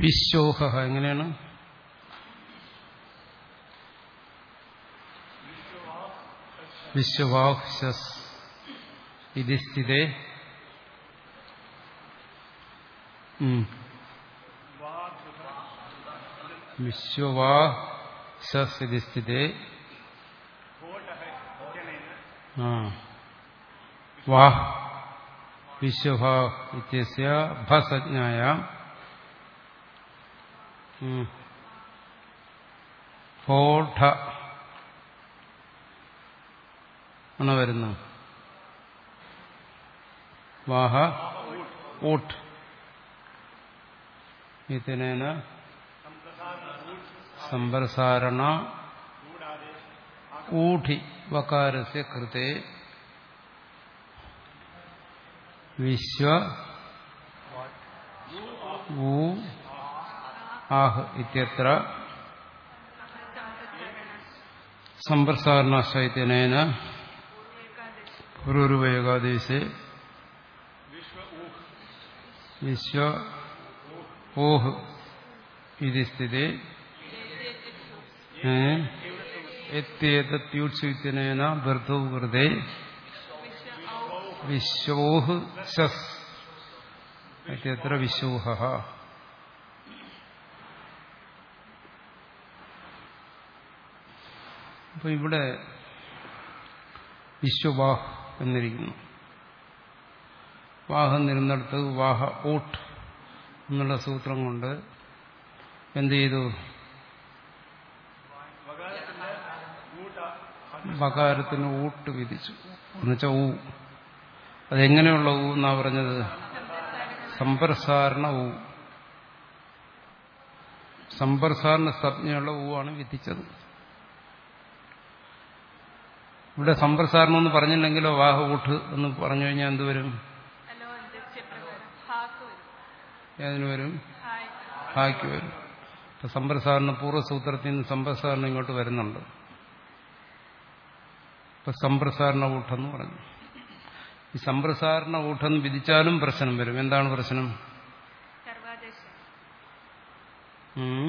വിശ്വോഹ എങ്ങനെയാണ് വിശ്വവാഹ്ശസ് ഇതി സ്ഥിതേ ഉം. വിശ്വവാഹ്ശസ് ഇതി സ്ഥിതേ ആ വാഹ് വിശ്വഭാ ഇത്യസ്യ ഭസജ്ഞായ ഉം. ഹോഠ ആണ് വരുന്നത് വാഹ ഊട്ട് ഇതിനേന സമ്പ്രസാരണ ഊഠി വകാരസ്യ കൃതേ വിശ്വ ഊ ആഹ് ഇത്യത്ര സമ്പ്രസാരണാശൈത്യനേന പൂർവേകാദേശെ വിശ്വ ഓഹ് ഇതി സ്ഥിതി എത്യേതൂത്സുത്യനേന ബർദ്ധൗ കൃതേ വിശ്വോഹ് ശസ് ഇത്യത്ര വിശ്വോഹ അപ്പൊ ഇവിടെ വിശ്വവാഹ് എന്നിരിക്കുന്നു വാഹം നിരുന്നിടത്ത് വാഹ ഊട്ട് എന്നുള്ള സൂത്രം കൊണ്ട് എന്ത് ചെയ്തു വകാരത്തിന് ഊട്ട് വിധിച്ചു എന്നുവെച്ചാൽ ഊ അതെങ്ങനെയുള്ള ഊ എന്നാ പറഞ്ഞത് സമ്പ്രസാരണ ഊ സമ്പ്രസാരണ സംജ്ഞയുള്ള ഊ ആണ് വിധിച്ചത് ഇവിടെ സമ്പ്രസാരണം എന്ന് പറഞ്ഞില്ലെങ്കിലോ വാഹ ഊട്ട് എന്ന് പറഞ്ഞു കഴിഞ്ഞാൽ എന്തുവരും അല്ലോ അന്തര്യപ്രകാരം ഹാക്ക് വരും ഏതിന് വരും ഹായ് ഹായ്ക്ക് വരും ഇപ്പൊ സമ്പ്രസാരണ പൂർവ്വസൂത്രത്തിൽ നിന്ന് സമ്പ്രസാരണം ഇങ്ങോട്ട് വരുന്നുണ്ട് ഇപ്പൊ സമ്പ്രസാരണ ഊട്ടെന്ന് പറഞ്ഞു ഈ സമ്പ്രസാരണ ഊട്ടെന്ന് വിധിച്ചാലും പ്രശ്നം വരും എന്താണ് പ്രശ്നം സർവാദേശം ഉം.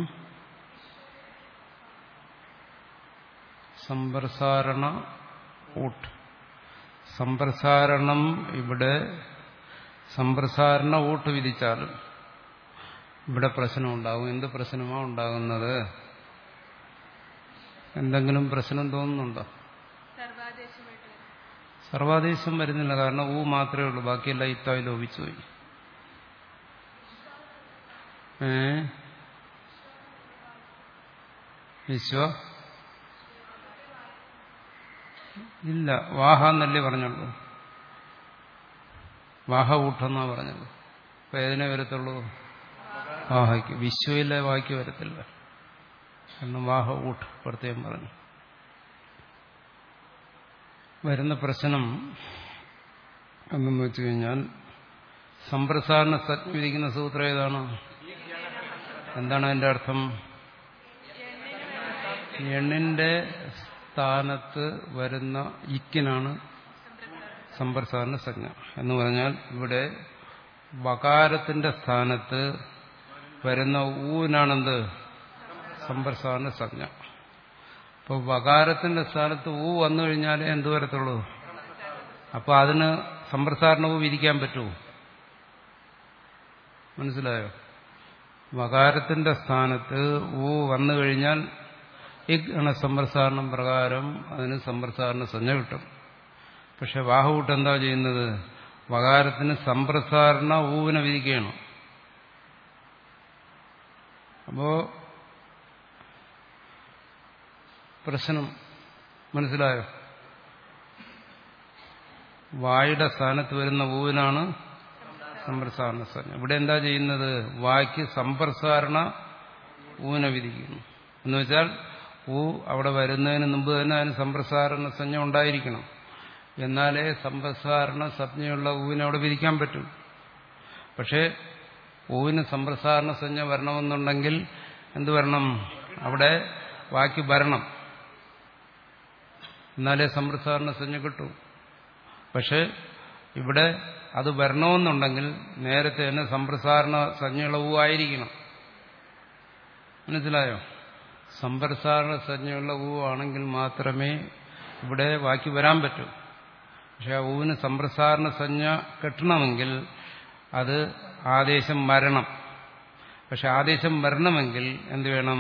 സമ്പ്രസാരണ ഊട്ട് സമ്പ്രസാരണം ഇവിടെ സമ്പ്രസാരണ ഊട്ട് വിധിച്ചാലും ഇവിടെ പ്രശ്നം ഉണ്ടാകും എന്ത് പ്രശ്നമാ ഉണ്ടാകുന്നത് എന്തെങ്കിലും പ്രശ്നം തോന്നുന്നുണ്ടോ സർവാദേശമായിട്ട് വരും സർവാദേശം വരുന്നില്ല കാരണം ഊ മാത്രമേ ഉള്ളൂ ബാക്കിയെല്ലാം ഇത്തായി ലോപിച്ചു പോയി ഏ വിശ്വ ഇല്ല വാഹ എന്നല്ലേ പറഞ്ഞുള്ളൂ വാഹ ഊട്ടെന്നാ പറഞ്ഞത് അപ്പൊ ഏതിനെ വരത്തുള്ളൂ വാഹയ്ക്ക് വിശ്വയിലെ വാക്ക് വരത്തില്ല കാരണം വാഹ ഊട്ട് പ്രത്യേകം പറഞ്ഞു വരുന്ന പ്രശ്നം എന്തെന്ന് വെച്ച് കഴിഞ്ഞാൽ സമ്പ്രസാരണ സജ്ഞ വിധിക്കുന്ന സൂത്രം ഏതാണ് എന്താണ് അതിന്റെ അർത്ഥം എണ്ണിന്റെ സ്ഥാനത്ത് വരുന്ന ഇക്കിനാണ് സമ്പ്രസാരണ സജ്ഞ എന്ന് പറഞ്ഞാൽ ഇവിടെ വകാരത്തിന്റെ സ്ഥാനത്ത് വരുന്ന ഊവിനാണെന്ത് സമ്പ്രസാരണ സജ്ഞ അപ്പോൾ വകാരത്തിന്റെ സ്ഥാനത്ത് ഊ വന്നു കഴിഞ്ഞാലേ എന്ത് വരത്തുള്ളൂ അപ്പൊ അതിന് സമ്പ്രസാരണവും വിധിക്കാൻ പറ്റുമോ മനസ്സിലായോ വകാരത്തിന്റെ സ്ഥാനത്ത് ഊ വന്നു കഴിഞ്ഞാൽ ഈ ഗണസമ്പ്രസാരണം പ്രകാരം അതിന് സമ്പ്രസാരണ സഞ്ജ കിട്ടും പക്ഷെ വാഹുവിട്ട് എന്താ ചെയ്യുന്നത് വകാരത്തിന് സമ്പ്രസാരണ ഊവിനെ വിധിക്കുകയാണ് അപ്പോ പ്രശ്നം മനസ്സിലായോ വായുടെ സ്ഥാനത്ത് വരുന്ന ഊവിനാണ് സമ്പ്രസാരണ സഞ്ജ ഇവിടെ എന്താ ചെയ്യുന്നത് വായ്ക്ക് സമ്പ്രസാരണ ഊവിനെ വിധിക്കുന്നു എന്ന് വെച്ചാൽ ഊ അവിടെ വരുന്നതിന് മുമ്പ് തന്നെ അതിന് സമ്പ്രസാരണ സഞ്ജ ഉണ്ടായിരിക്കണം എന്നാലേ സമ്പ്രസാരണ സംജ്ഞയുള്ള ഊവിനെ അവിടെ വിധിക്കാൻ പറ്റും പക്ഷേ ഊവിന് സമ്പ്രസാരണ സംജ്ഞ വരണമെന്നുണ്ടെങ്കിൽ എന്ത് വരണം അവിടെ വാക്ക് വരണം എന്നാലേ സമ്പ്രസാരണ സംജ്ഞ കിട്ടൂ പക്ഷെ ഇവിടെ അത് വരണമെന്നുണ്ടെങ്കിൽ നേരത്തെ തന്നെ സമ്പ്രസാരണ സംജ്ഞയുള്ള ഊ ആയിരിക്കണം മനസ്സിലായോ സമ്പ്രസാരണ സഞ്ജയുള്ള ഊ ആണെങ്കിൽ മാത്രമേ ഇവിടെ ബാക്കി വരാൻ പറ്റൂ പക്ഷെ ആ ഊവിന് സമ്പ്രസാരണ സഞ്ജ കെട്ടണമെങ്കിൽ അത് ആദേശം വരണം പക്ഷെ ആദേശം വരണമെങ്കിൽ എന്ത് വേണം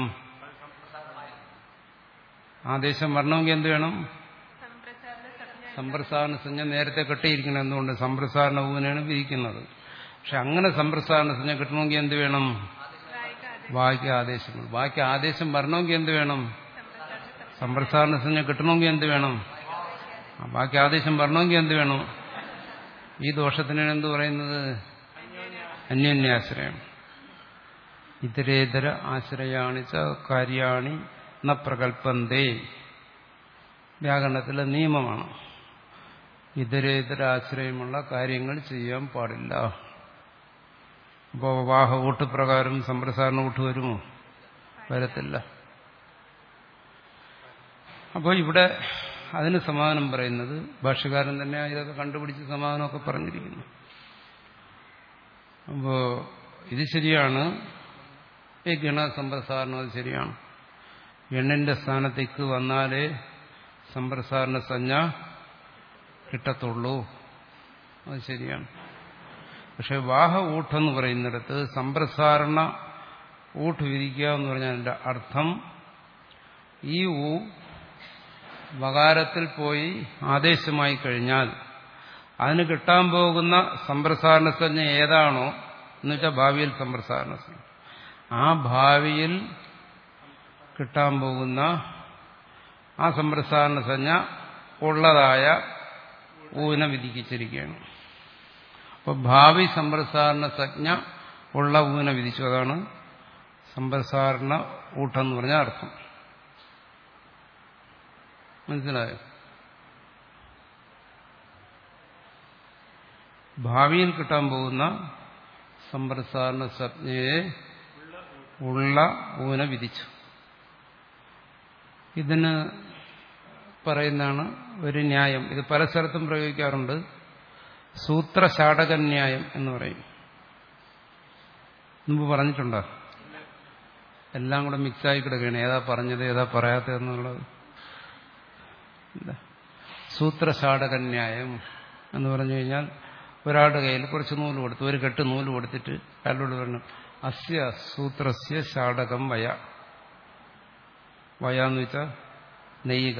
ആദേശം വരണമെങ്കിൽ എന്ത് വേണം സംപ്രസാരണ സംജ്ഞ സമ്പ്രസാരണ സഞ്ജ നേരത്തെ കെട്ടിയിരിക്കണം എന്തുകൊണ്ട് സമ്പ്രസാരണ ഊവിനാണ് വിധിക്കുന്നത് പക്ഷെ അങ്ങനെ സമ്പ്രസാരണ സഞ്ജ കിട്ടണമെങ്കിൽ എന്ത് വേണം വായിക ആദേശം ബാക്കി ആദേശങ്ങൾ ബാക്കി ആദേശം വരണമെങ്കിൽ എന്ത് വേണം സംപ്രസാരണ സമ്പ്രസാരണ സഞ്ജ കിട്ടണമെങ്കിൽ എന്ത് വേണം ആ, ബാക്കി ആദേശം വരണമെങ്കിൽ എന്ത് വേണം ഈ ദോഷത്തിനാണ് എന്ത് പറയുന്നത് അന്യോന്യാശ്രയം ഇതരേതര ആശ്രയാണിച്ച കാര്യാണി ന പ്രകൽപ്പന്തേ വ്യാകരണത്തിലെ നിയമമാണ് ഇതരേതര ആശ്രയമുള്ള കാര്യങ്ങൾ ചെയ്യാൻ പാടില്ല അപ്പോൾ വാഹ ഊട്ട് പ്രകാരം സമ്പ്രസാരണ ഊട്ട് വരുമോ വരത്തില്ല അപ്പോൾ ഇവിടെ അതിന് സമാധാനം പറയുന്നത് ഭാഷ്യകാരൻ തന്നെ ഇതൊക്കെ കണ്ടുപിടിച്ച് സമാധാനമൊക്കെ പറഞ്ഞിരിക്കുന്നു അപ്പോൾ ഇത് ശരിയാണ് ഈ ഗണസമ്പ്രസാരണം അത് ശരിയാണ് എണ്ണിന്റെ സ്ഥാനത്തേക്ക് വന്നാലേ സമ്പ്രസാരണ സഞ്ജ കിട്ടത്തുള്ളൂ അത് ശരിയാണ് പക്ഷെ വാഹ ഊട്ടെന്ന് പറയുന്നിടത്ത് സമ്പ്രസാരണ ഊട്ട് വിരിക്കുക എന്ന് പറഞ്ഞാൽ അതിന്റെ അർത്ഥം ഈ ഊ വകാരത്തിൽ പോയി ആദേശമായി കഴിഞ്ഞാൽ അതിന് കിട്ടാൻ പോകുന്ന സമ്പ്രസാരണ സഞ്ജ ഏതാണോ എന്ന് വെച്ചാൽ ഭാവിയിൽ സമ്പ്രസാരണ സഞ്ജ ആ ഭാവിയിൽ കിട്ടാൻ പോകുന്ന ആ സമ്പ്രസാരണ സഞ്ജ ഉള്ളതായ ഊന വിധിക്കിച്ചിരിക്കുകയാണ് അപ്പോൾ ഭാവി സമ്പ്രസാരണ സജ്ഞ ഉള്ള ഊന വിധിച്ചു അതാണ് സമ്പ്രസാരണ ഊട്ടെന്ന് പറഞ്ഞ അർത്ഥം മനസ്സിലായോ ഭാവിയിൽ കിട്ടാൻ പോകുന്ന സമ്പ്രസാരണ സജ്ഞയെ ഉള്ള ഊന വിധിച്ചു ഇതിന് പറയുന്നതാണ് ഒരു ന്യായം ഇത് പല സ്ഥലത്തും പ്രയോഗിക്കാറുണ്ട് സൂത്രശാടക ന്യായം എന്ന് പറയും മുമ്പ് പറഞ്ഞിട്ടുണ്ടോ എല്ലാം കൂടെ മിക്സായി കിടക്കുകയാണ് ഏതാ പറഞ്ഞത് ഏതാ പറയാത്തതെന്നുള്ളത് ഇല്ല. സൂത്രശാടക ന്യായം എന്ന് പറഞ്ഞു കഴിഞ്ഞാൽ ഒരാളുടെ കയ്യിൽ കുറച്ച് നൂല് കൊടുത്തു ഒരു കെട്ട് നൂല് കൊടുത്തിട്ട് അയാളോട് പറഞ്ഞു അസ്യ സൂത്രസ്യ ശാടകം വയ വയ എന്ന് വെച്ചാൽ നെയ്യുക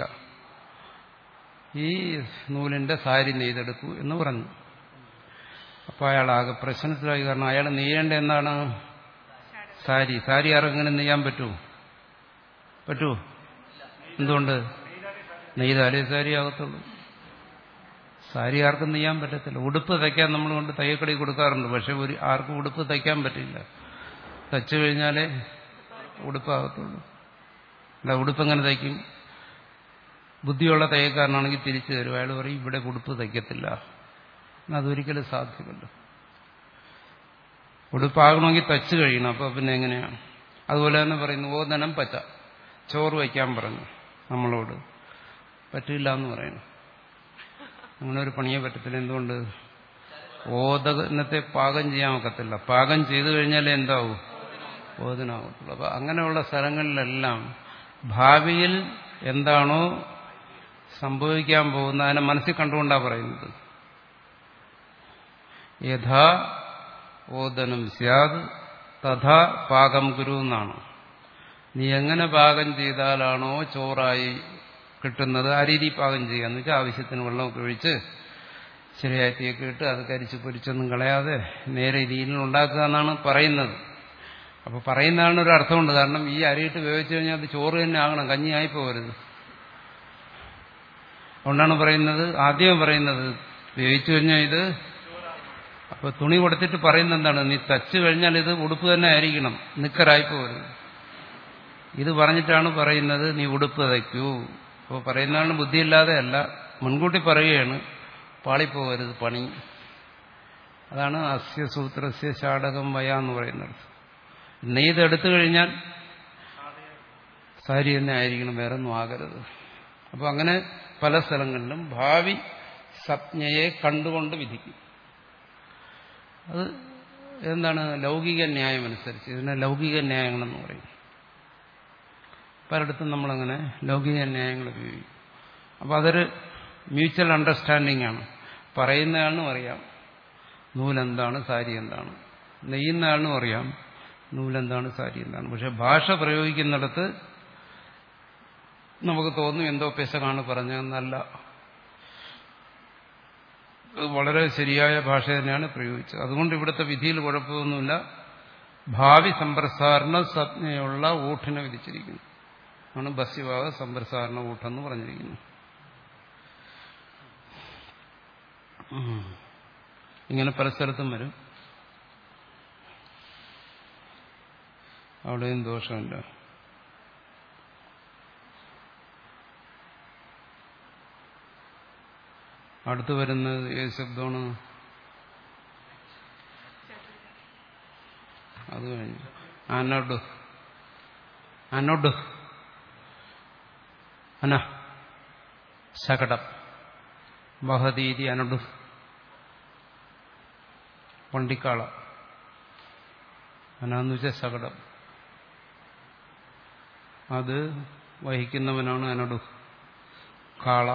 ഈ നൂലിന്റെ സാരി നെയ്തെടുക്കൂ എന്ന് പറഞ്ഞു അപ്പോൾ അയാൾ ആകെ പ്രശ്നത്തിലായി കാരണം അയാൾ നെയ്യേണ്ട എന്താണ് സാരി സാരി ആർക്കെങ്ങനെ നെയ്യാൻ പറ്റൂ പറ്റൂ എന്തുകൊണ്ട് നെയ്താലേ സാരി ആകത്തുള്ളൂ സാരി ആർക്കും നെയ്യാൻ പറ്റത്തില്ല ഉടുപ്പ് തയ്ക്കാൻ നമ്മൾ കൊണ്ട് തയ്യക്കടി കൊടുക്കാറുണ്ട് പക്ഷെ ഒരു ആർക്കും ഉടുപ്പ് തയ്ക്കാൻ പറ്റില്ല തയ്ച്ചു കഴിഞ്ഞാലേ ഉടുപ്പാകത്തുള്ളൂ അല്ല ഉടുപ്പ് എങ്ങനെ തയ്ക്കും ബുദ്ധിയുള്ള തയ്യക്കാരനാണെങ്കിൽ തിരിച്ചു തരും അയാൾ പറയും ഇവിടെ ഉടുപ്പ് തയ്ക്കത്തില്ല എന്നാൽ അതൊരിക്കലും സാധ്യമല്ല ഉടുപ്പാകണമെങ്കിൽ തച്ചു കഴിയണം അപ്പോൾ പിന്നെ എങ്ങനെയാണ് അതുപോലെ തന്നെ പറയുന്നു ഓതനം പച്ച ചോറ് വയ്ക്കാൻ പറഞ്ഞു നമ്മളോട് പറ്റില്ല എന്ന് പറയുന്നു അങ്ങനെ ഒരു പണിയെ പറ്റത്തില്ല എന്തുകൊണ്ട് ഓദനത്തെ പാകം ചെയ്യാൻ ഒക്കത്തില്ല പാകം ചെയ്തു കഴിഞ്ഞാലേ എന്താവും ഓതനാവത്തുള്ളൂ അപ്പൊ അങ്ങനെയുള്ള സ്ഥലങ്ങളിലെല്ലാം ഭാവിയിൽ എന്താണോ സംഭവിക്കാൻ പോകുന്ന അതിനെ മനസ്സിൽ കണ്ടുകൊണ്ടാണ് പറയുന്നത് യഥാ ഓദനം സ്യാദ് തഥാ പാകം ഗുരു എന്നാണ് നീ എങ്ങനെ പാകം ചെയ്താലാണോ ചോറായി കിട്ടുന്നത് ആ രീതി പാകം ചെയ്യുക എന്ന് വെച്ചാൽ ആവശ്യത്തിന് വെള്ളമൊക്കെ ഒഴിച്ച് ശരിയായി തീയൊക്കെ ഇട്ട് അത് കരിച്ച് പൊരിച്ചൊന്നും കളയാതെ നേരെ രീതിയിൽ ഉണ്ടാക്കുക എന്നാണ് പറയുന്നത് അപ്പോൾ പറയുന്നതാണ് ഒരു അർത്ഥമുണ്ട് കാരണം ഈ അരിയിട്ട് വേവിച്ചു കഴിഞ്ഞാൽ അത് ചോറ് തന്നെ ആകണം കഞ്ഞിയായി പോകരുത് അതുകൊണ്ടാണ് പറയുന്നത് ആദ്യം പറയുന്നത് വേവിച്ചു കഴിഞ്ഞാൽ ഇത് അപ്പൊ തുണി കൊടുത്തിട്ട് പറയുന്നത് എന്താണ് നീ തച്ചു കഴിഞ്ഞാൽ ഇത് ഉടുപ്പ് തന്നെ ആയിരിക്കണം നിക്കറായി പോകരുത് ഇത് പറഞ്ഞിട്ടാണ് പറയുന്നത് നീ ഉടുപ്പ് തയ്ക്കൂ അപ്പോൾ പറയുന്നതാണ് ബുദ്ധിയില്ലാതെ അല്ല മുൻകൂട്ടി പറയുകയാണ് പാളിപ്പോകരുത് പണി അതാണ് അസ്യസൂത്രസ്യ ശാടകം വയ എന്ന് പറയുന്നത് നെയ്തെടുത്തു കഴിഞ്ഞാൽ സാരി തന്നെ ആയിരിക്കണം വേറെ ഒന്നും ആകരുത് അപ്പോൾ അങ്ങനെ പല സ്ഥലങ്ങളിലും ഭാവി സപ്ഞയെ കണ്ടുകൊണ്ട് വിധിക്കും അത് എന്താണ് ലൗകിക ന്യായം അനുസരിച്ച് ഇതിനെ ലൗകിക ന്യായങ്ങളെന്ന് പറയും പലയിടത്തും നമ്മളങ്ങനെ ലൗകിക ന്യായങ്ങൾ ഉപയോഗിക്കും അപ്പോൾ അതൊരു മ്യൂച്വൽ അണ്ടർസ്റ്റാൻഡിംഗ് ആണ് പറയുന്നയാളിനും അറിയാം നൂലെന്താണ് സാരി എന്താണ് നെയ്യുന്നയാളിനും അറിയാം നൂലെന്താണ് സാരി എന്താണ് പക്ഷെ ഭാഷ പ്രയോഗിക്കുന്നിടത്ത് നമുക്ക് തോന്നും എന്തോ പെശകാണ് പറഞ്ഞതെന്നല്ല അത് വളരെ ശരിയായ ഭാഷ തന്നെയാണ് പ്രയോഗിച്ചത് അതുകൊണ്ട് ഇവിടുത്തെ വിധിയിൽ കുഴപ്പമൊന്നുമില്ല ഭാവി സമ്പ്രസാരണ സംജ്ഞയുള്ള ഊട്ടിനെ വിധിച്ചിരിക്കുന്നു ആണ് ബസ്യഭാവ സമ്പ്രസാരണ ഊട്ടെന്ന് പറഞ്ഞിരിക്കുന്നു ഉം. ഇങ്ങനെ പല സ്ഥലത്തും വരും അവിടെയും ദോഷമില്ല അടുത്ത് വരുന്നത് ഏത് ശബ്ദമാണ് അത് കഴിഞ്ഞു അനോഡ് അനോഡ് അന ശകടം ബഹദീതി അനോഡ് പണ്ടിക്കാള അനാന്ന് വെച്ചാൽ ശകടം അത് വഹിക്കുന്നവനാണ് അനടു കാള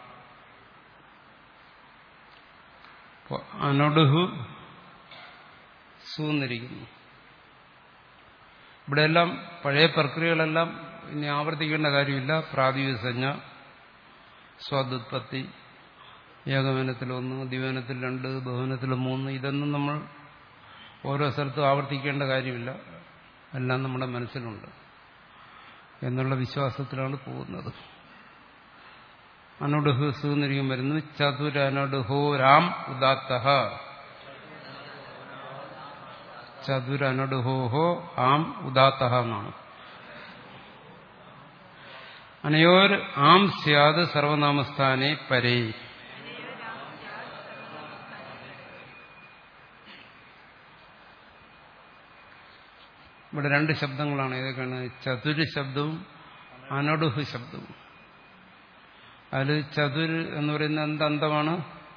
അപ്പൊ അനടുഹു സൂന്നിരിക്കുന്നു ഇവിടെയെല്ലാം പഴയ പ്രക്രിയകളെല്ലാം ഇനി ആവർത്തിക്കേണ്ട കാര്യമില്ല പ്രാതിനിധ്യ സംജ്ഞ സ്വാദുത്പത്തി ഏകവനത്തിൽ ഒന്ന് ദിവനത്തിൽ രണ്ട് ബഹുവനത്തിൽ മൂന്ന് ഇതൊന്നും നമ്മൾ ഓരോ സ്ഥലത്തും ആവർത്തിക്കേണ്ട കാര്യമില്ല എല്ലാം നമ്മുടെ മനസ്സിലുണ്ട് എന്നുള്ള വിശ്വാസത്തിലാണ് പോകുന്നത് അനുഡുഹു സൂന്നിരിക്കും വരുന്നു ചതുരനുഡുഹോ രാം ഉദാത്ത ചതുരനുഡുഹോഹോ ആം ഉദാത്ത എന്നാണ് അനയോർ ആം സ്യാദ് സർവനാമസ്ഥാനെ പരേ ഇവിടെ രണ്ട് ശബ്ദങ്ങളാണ് ഏതൊക്കെയാണ് ചതുര് ശബ്ദവും അനടുഹു ശബ്ദവും അതിൽ ചതുര് എന്ന് പറയുന്നത് എന്ത് അന്തമാണ്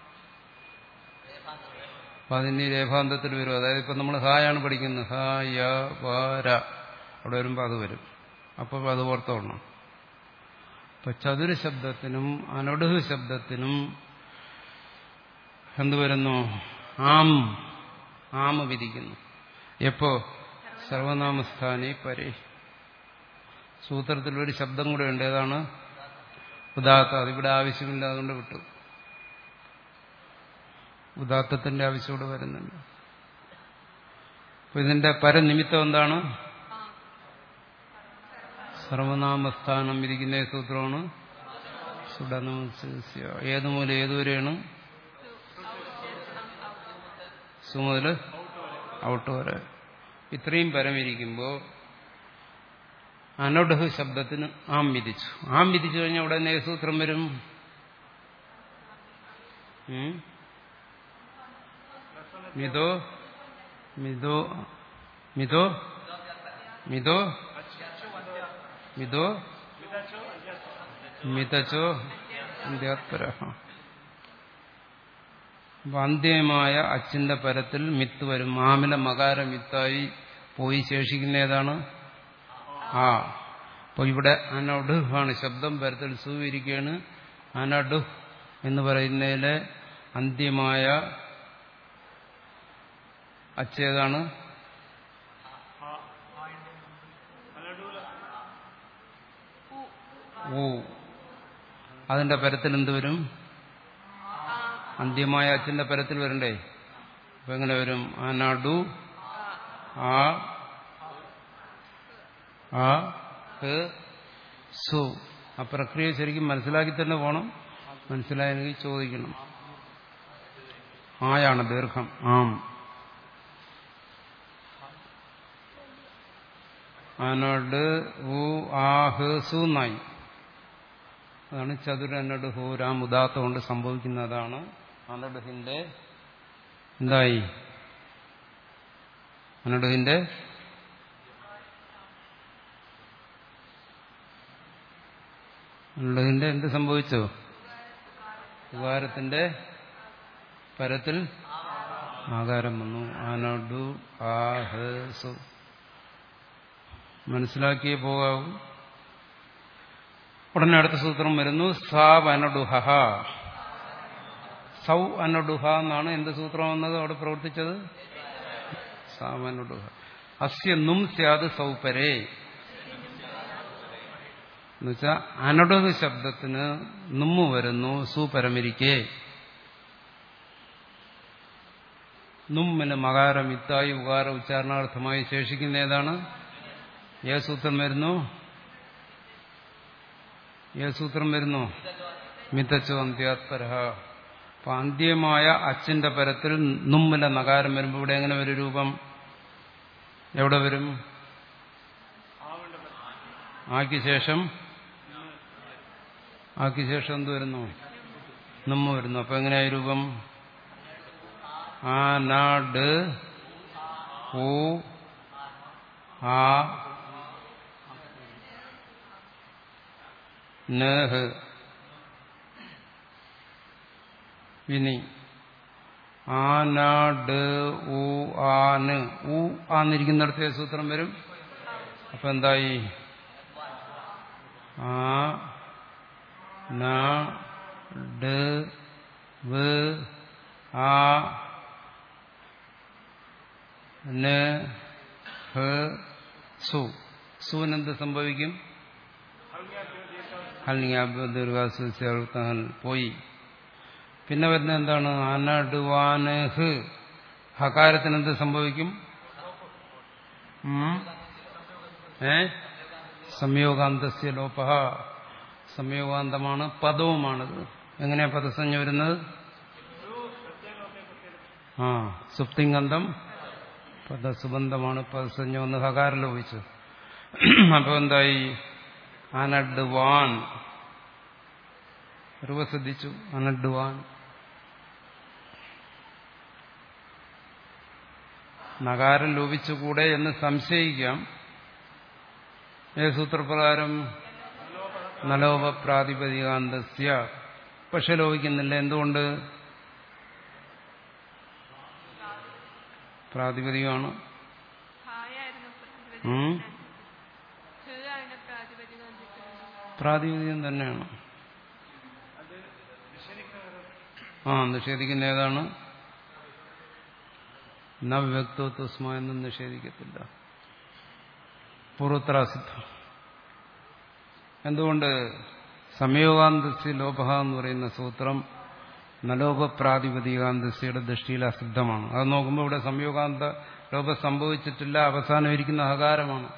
അപ്പൊ അതിന് രേഖാന്തത്തിൽ വരും അതായത് ഇപ്പൊ നമ്മൾ ഹായാണ് പഠിക്കുന്നത് ഹ യ വ ര അവിടെ വരുമ്പോൾ അത് വരും അപ്പോൾ അത് ഓർത്തോണം ഇപ്പൊ ചതുര ശബ്ദത്തിനും അനടുഹു ശബ്ദത്തിനും എന്ത് വരുന്നു ആം ആമ വിധിക്കുന്നു എപ്പോ സർവനാമസ്ഥാനി പരേ സൂത്രത്തിൽ ഒരു ശബ്ദം കൂടെ ഉണ്ട് ഏതാണ് ഉദാത്ത അതിവിടെ ആവശ്യമില്ല അതുകൊണ്ട് വിട്ടു ഉദാത്തത്തിന്റെ ആവശ്യം ഇവിടെ വരുന്നുണ്ട് അപ്പൊ ഇതിന്റെ പരനിമിത്തം എന്താണ് സർവനാമസ്ഥാനം ഇരിക്കുന്ന സൂത്രമാണ് സുഡനമസ്യ ഏത് മൂലം ഏതുവരെയാണ് സു മുതൽ ഔട്ട് വരെ ഇത്രയും പരമിരിക്കുമ്പോൾ അനോഡഹ് ശബ്ദത്തിന് ആം വിധിച്ചു ആം വിധിച്ചു കഴിഞ്ഞാൽ ഉടനെ സൂത്രം വരും ഉം? മിതോ മിതോ മിതോ മിതോ മിതോ മിതച്ചോ അന്ത്യാത്പര അപ്പൊ അന്ത്യമായ അച്ചിന്റെ പരത്തിൽ മിത്ത് വരും മാമില മകാര മിത്തായി പോയി ശേഷിക്കുന്ന ഏതാണ് ആ അപ്പൊ ഇവിടെ അനഡു ആണ് ശബ്ദം പരത്തിൽ സൂവിരിക്കുകയാണ് അനഡു എന്ന് പറയുന്നതിലെ അന്ത്യമായ അച്ചേതാണ് ഊ അതിന്റെ പരത്തിൽ എന്ത് വരും അന്ത്യമായ അച്ഛന്റെ പരത്തിൽ വരണ്ടേ അപ്പൊ എങ്ങനെ വരും അനഡു ആ ആ ഹ് സു ആ പ്രക്രിയ ശരിക്കും മനസ്സിലാക്കി തന്നെ പോകണം മനസ്സിലായെങ്കിൽ ചോദിക്കണം ആയാണ് ദീർഘം ആം അനഡ് ഉ ആ ഹ് സു നായി അതാണ് ചതുര അനഡ് ഹു രാം ഉദാത്ത കൊണ്ട് സംഭവിക്കുന്നതാണ് അനഡുഹിന്റെ എന്തായി അനഡുഹിന്റെ അനഡുഹിന്റെ എന്ത് സംഭവിച്ചു ഉകാരത്തിന്റെ പരത്തിൽ ആകാരം വന്നു അനഡു ആഹസു മനസ്സിലാക്കിയേ പോകാവൂ ഉടനെ അടുത്ത സൂത്രം വരുന്നു സാവനടുഹ സൗ അനടുഹ എന്നാണ് എന്ത് സൂത്രം വന്നത് അവിടെ പ്രവർത്തിച്ചത് സാവനടുഹ അസ്യ നും സ്യാത് സൗപരേ എന്നുവെച്ചാൽ അനടുഹ് ശബ്ദത്തിന് നുമ്മു വരുന്നു സുപരമിരിക്കെ നുമ്മിന് മകാരം ഇത്തായി ഉകാര ഉച്ചാരണാർത്ഥമായി ശേഷിക്കുന്ന ഏതാണ് ഏ സൂത്രം വരുന്നു ഏ സൂത്രം വരുന്നു മിതച്ചോ അന്ത്യാത്പരഹ അപ്പൊ അന്ത്യമായ അച്ചിന്റെ പരത്തിൽ നുമ്മിലെ നകാരം വരുമ്പോൾ ഇവിടെ എങ്ങനെ വരും രൂപം എവിടെ വരും ആക്കി ശേഷം ആക്കി ശേഷം എന്ത് വരുന്നു നമ്മ വരുന്നു അപ്പൊ എങ്ങനെയായ രൂപം ആ നാട് ഓ ആ നഹ് ഇനി ആനാട് ഊ ആന് ഊ ആന്നിരിക്കുന്നിടത്ത് സൂത്രം വരും അപ്പൊ എന്തായി ആ ന ഡ് വ് ആ ന ഹ സു സുവിനെന്ത് സംഭവിക്കും ഹൽനിയാബുദ്ദീർഘാസുഹൽ പോയി പിന്നെ വരുന്നത് എന്താണ് അനടുവാന് ഹ് ഹകാരത്തിന് എന്ത് സംഭവിക്കും ഉം? ഏ സംയോഗാന്തസ്യ ലോപ സംയോഗാന്തമാണ് പദവുമാണിത് എങ്ങനെയാ പദസഞ്ജ വരുന്നത് ആ സുപ്തിങ്കന്ധം പദസുബന്ധമാണ് പദസഞ്ജ ഒന്ന് ഹകാരം ലോപിച്ചു അപ്പൊ എന്തായി അനഡ്വാൻ രൂപ ശ്രദ്ധിച്ചു അനഡ്വാൻ നകാരം ലോപിച്ചുകൂടെ എന്ന് സംശയിക്കാം ഏത് സൂത്രപ്രകാരം നലോപ പ്രാതിപതികാന്തസ്യ പക്ഷെ ലോപിക്കുന്നില്ല എന്തുകൊണ്ട് പ്രാതിപതികമാണ് ഹായായിരുന്നു ഉം? ഹ് ആണ് പ്രാതിപതികം നിൽക്കുന്നത് പ്രാതിപതികം തന്നെയാണ് ആ നിഷേധിക്കുന്ന ഏതാണ് നവ്യക്തത്വസ്മ എന്നും നിഷേധിക്കത്തില്ല പൂർവത്രാസിദ്ധം എന്തുകൊണ്ട് സംയോഗാന്തസ്യ ലോപ എന്ന് പറയുന്ന സൂത്രം നലോപ പ്രാതിപതികാന്തസ്യയുടെ ദൃഷ്ടിയിൽ അസിദ്ധമാണ് അത് നോക്കുമ്പോൾ ഇവിടെ സംയോഗാന്ത ലോപം സംഭവിച്ചിട്ടില്ല അവസാനം ഇരിക്കുന്ന അഹകാരമാണ്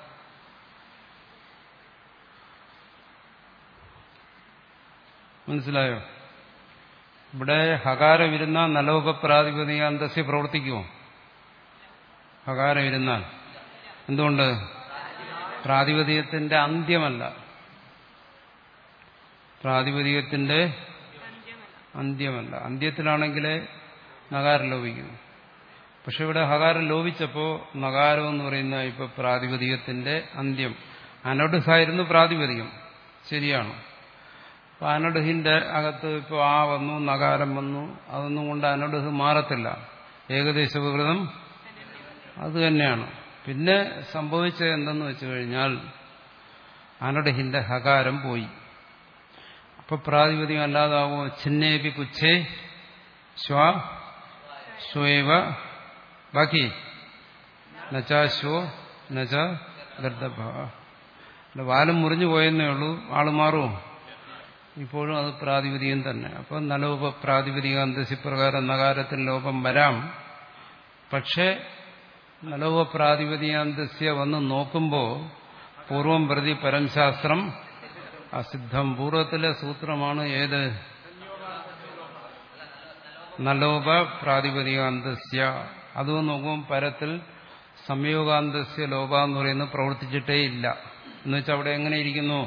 മനസ്സിലായോ ഇവിടെ ഹകാരം ഇരുന്നാൽ നലോപ പ്രാതിപതികാന്തസ്യ പ്രവർത്തിക്കുമോ ഹകാരം ഇരുന്നാൽ എന്തുകൊണ്ട് പ്രാതിപതികത്തിന്റെ അന്ത്യമല്ല പ്രാതിപതികത്തിന്റെ അന്ത്യമല്ല അന്ത്യമല്ല അന്ത്യത്തിലാണെങ്കിലേ നകാരം ലോപിക്കുന്നു പക്ഷെ ഇവിടെ ഹകാരം ലോപിച്ചപ്പോ നകാരം എന്ന് പറയുന്ന ഇപ്പൊ പ്രാതിപതികത്തിന്റെ അന്ത്യം അനടുഹായിരുന്നു പ്രാതിപതികം ശരിയാണ് അപ്പൊ അനടുഹിന്റെ അകത്ത് ഇപ്പോൾ ആ വന്നു നകാരം വന്നു അതൊന്നും കൊണ്ട് അനടുഹ് മാറത്തില്ല ഏകദേശ വികൃതം അത് തന്നെയാണ് പിന്നെ സംഭവിച്ചത് എന്തെന്ന് വെച്ചു കഴിഞ്ഞാൽ അനടുഹിന്റെ ഹകാരം പോയി അപ്പൊ പ്രാതിപതികം അല്ലാതാവോ ഛിന്നേപി പുച്ഛേ ശ്വ ശ്വേവ ബാക്കി നച്ചാശ്വോ നച്ച ഗർദഭ അല്ല വാലും മുറിഞ്ഞു പോയെന്നേ ഉള്ളൂ ആള് മാറുമോ ഇപ്പോഴും അത് പ്രാതിപതികം തന്നെ അപ്പൊ നലോപ പ്രാതിപതിക അന്തസിപ്രകാരം നകാരത്തിൽ ലോപം വരാം പക്ഷേ നലോപ പ്രാതിപതികാന്തസ്യ വന്ന് നോക്കുമ്പോൾ പൂർവം പ്രതി പരംശാസ്ത്രം അസിദ്ധം പൂർവത്തിലെ സൂത്രമാണ് ഏത് നലോപ പ്രാതിപതികാന്തസ്യ അത് നോക്കുമ്പോൾ പരത്തിൽ സംയോഗാന്തസ്യ ലോപ എന്ന് പറയുന്നത് പ്രവർത്തിച്ചിട്ടേ ഇല്ല എന്നുവെച്ചാൽ അവിടെ എങ്ങനെ ഇരിക്കുന്നു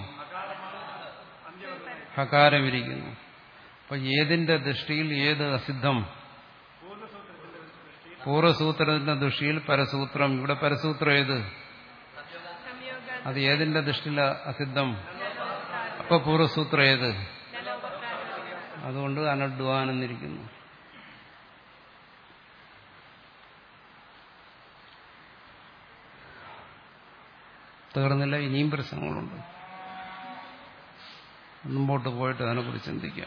ഹകാരമിരിക്കുന്നു അപ്പൊ ഏതിന്റെ ദൃഷ്ടിയിൽ ഏത് അസിദ്ധം പൂർവ്വസൂത്രത്തിന്റെ ദൃഷ്ടിയിൽ പരസൂത്രം ഇവിടെ പരസൂത്രം ഏത് സംയോഗ അത് ഏതിന്റെ ദൃഷ്ടിയിൽ അസിദ്ധം അപ്പൊ പൂർവ്വസൂത്രം ഏത് അതുകൊണ്ട് അനഡ്വാനെന്നിരിക്കുന്നു തീർന്നില്ല ഇനിയും പ്രശ്നങ്ങളുണ്ട് മുമ്പോട്ട് പോയിട്ട് അതിനെക്കുറിച്ച് ചിന്തിക്കാം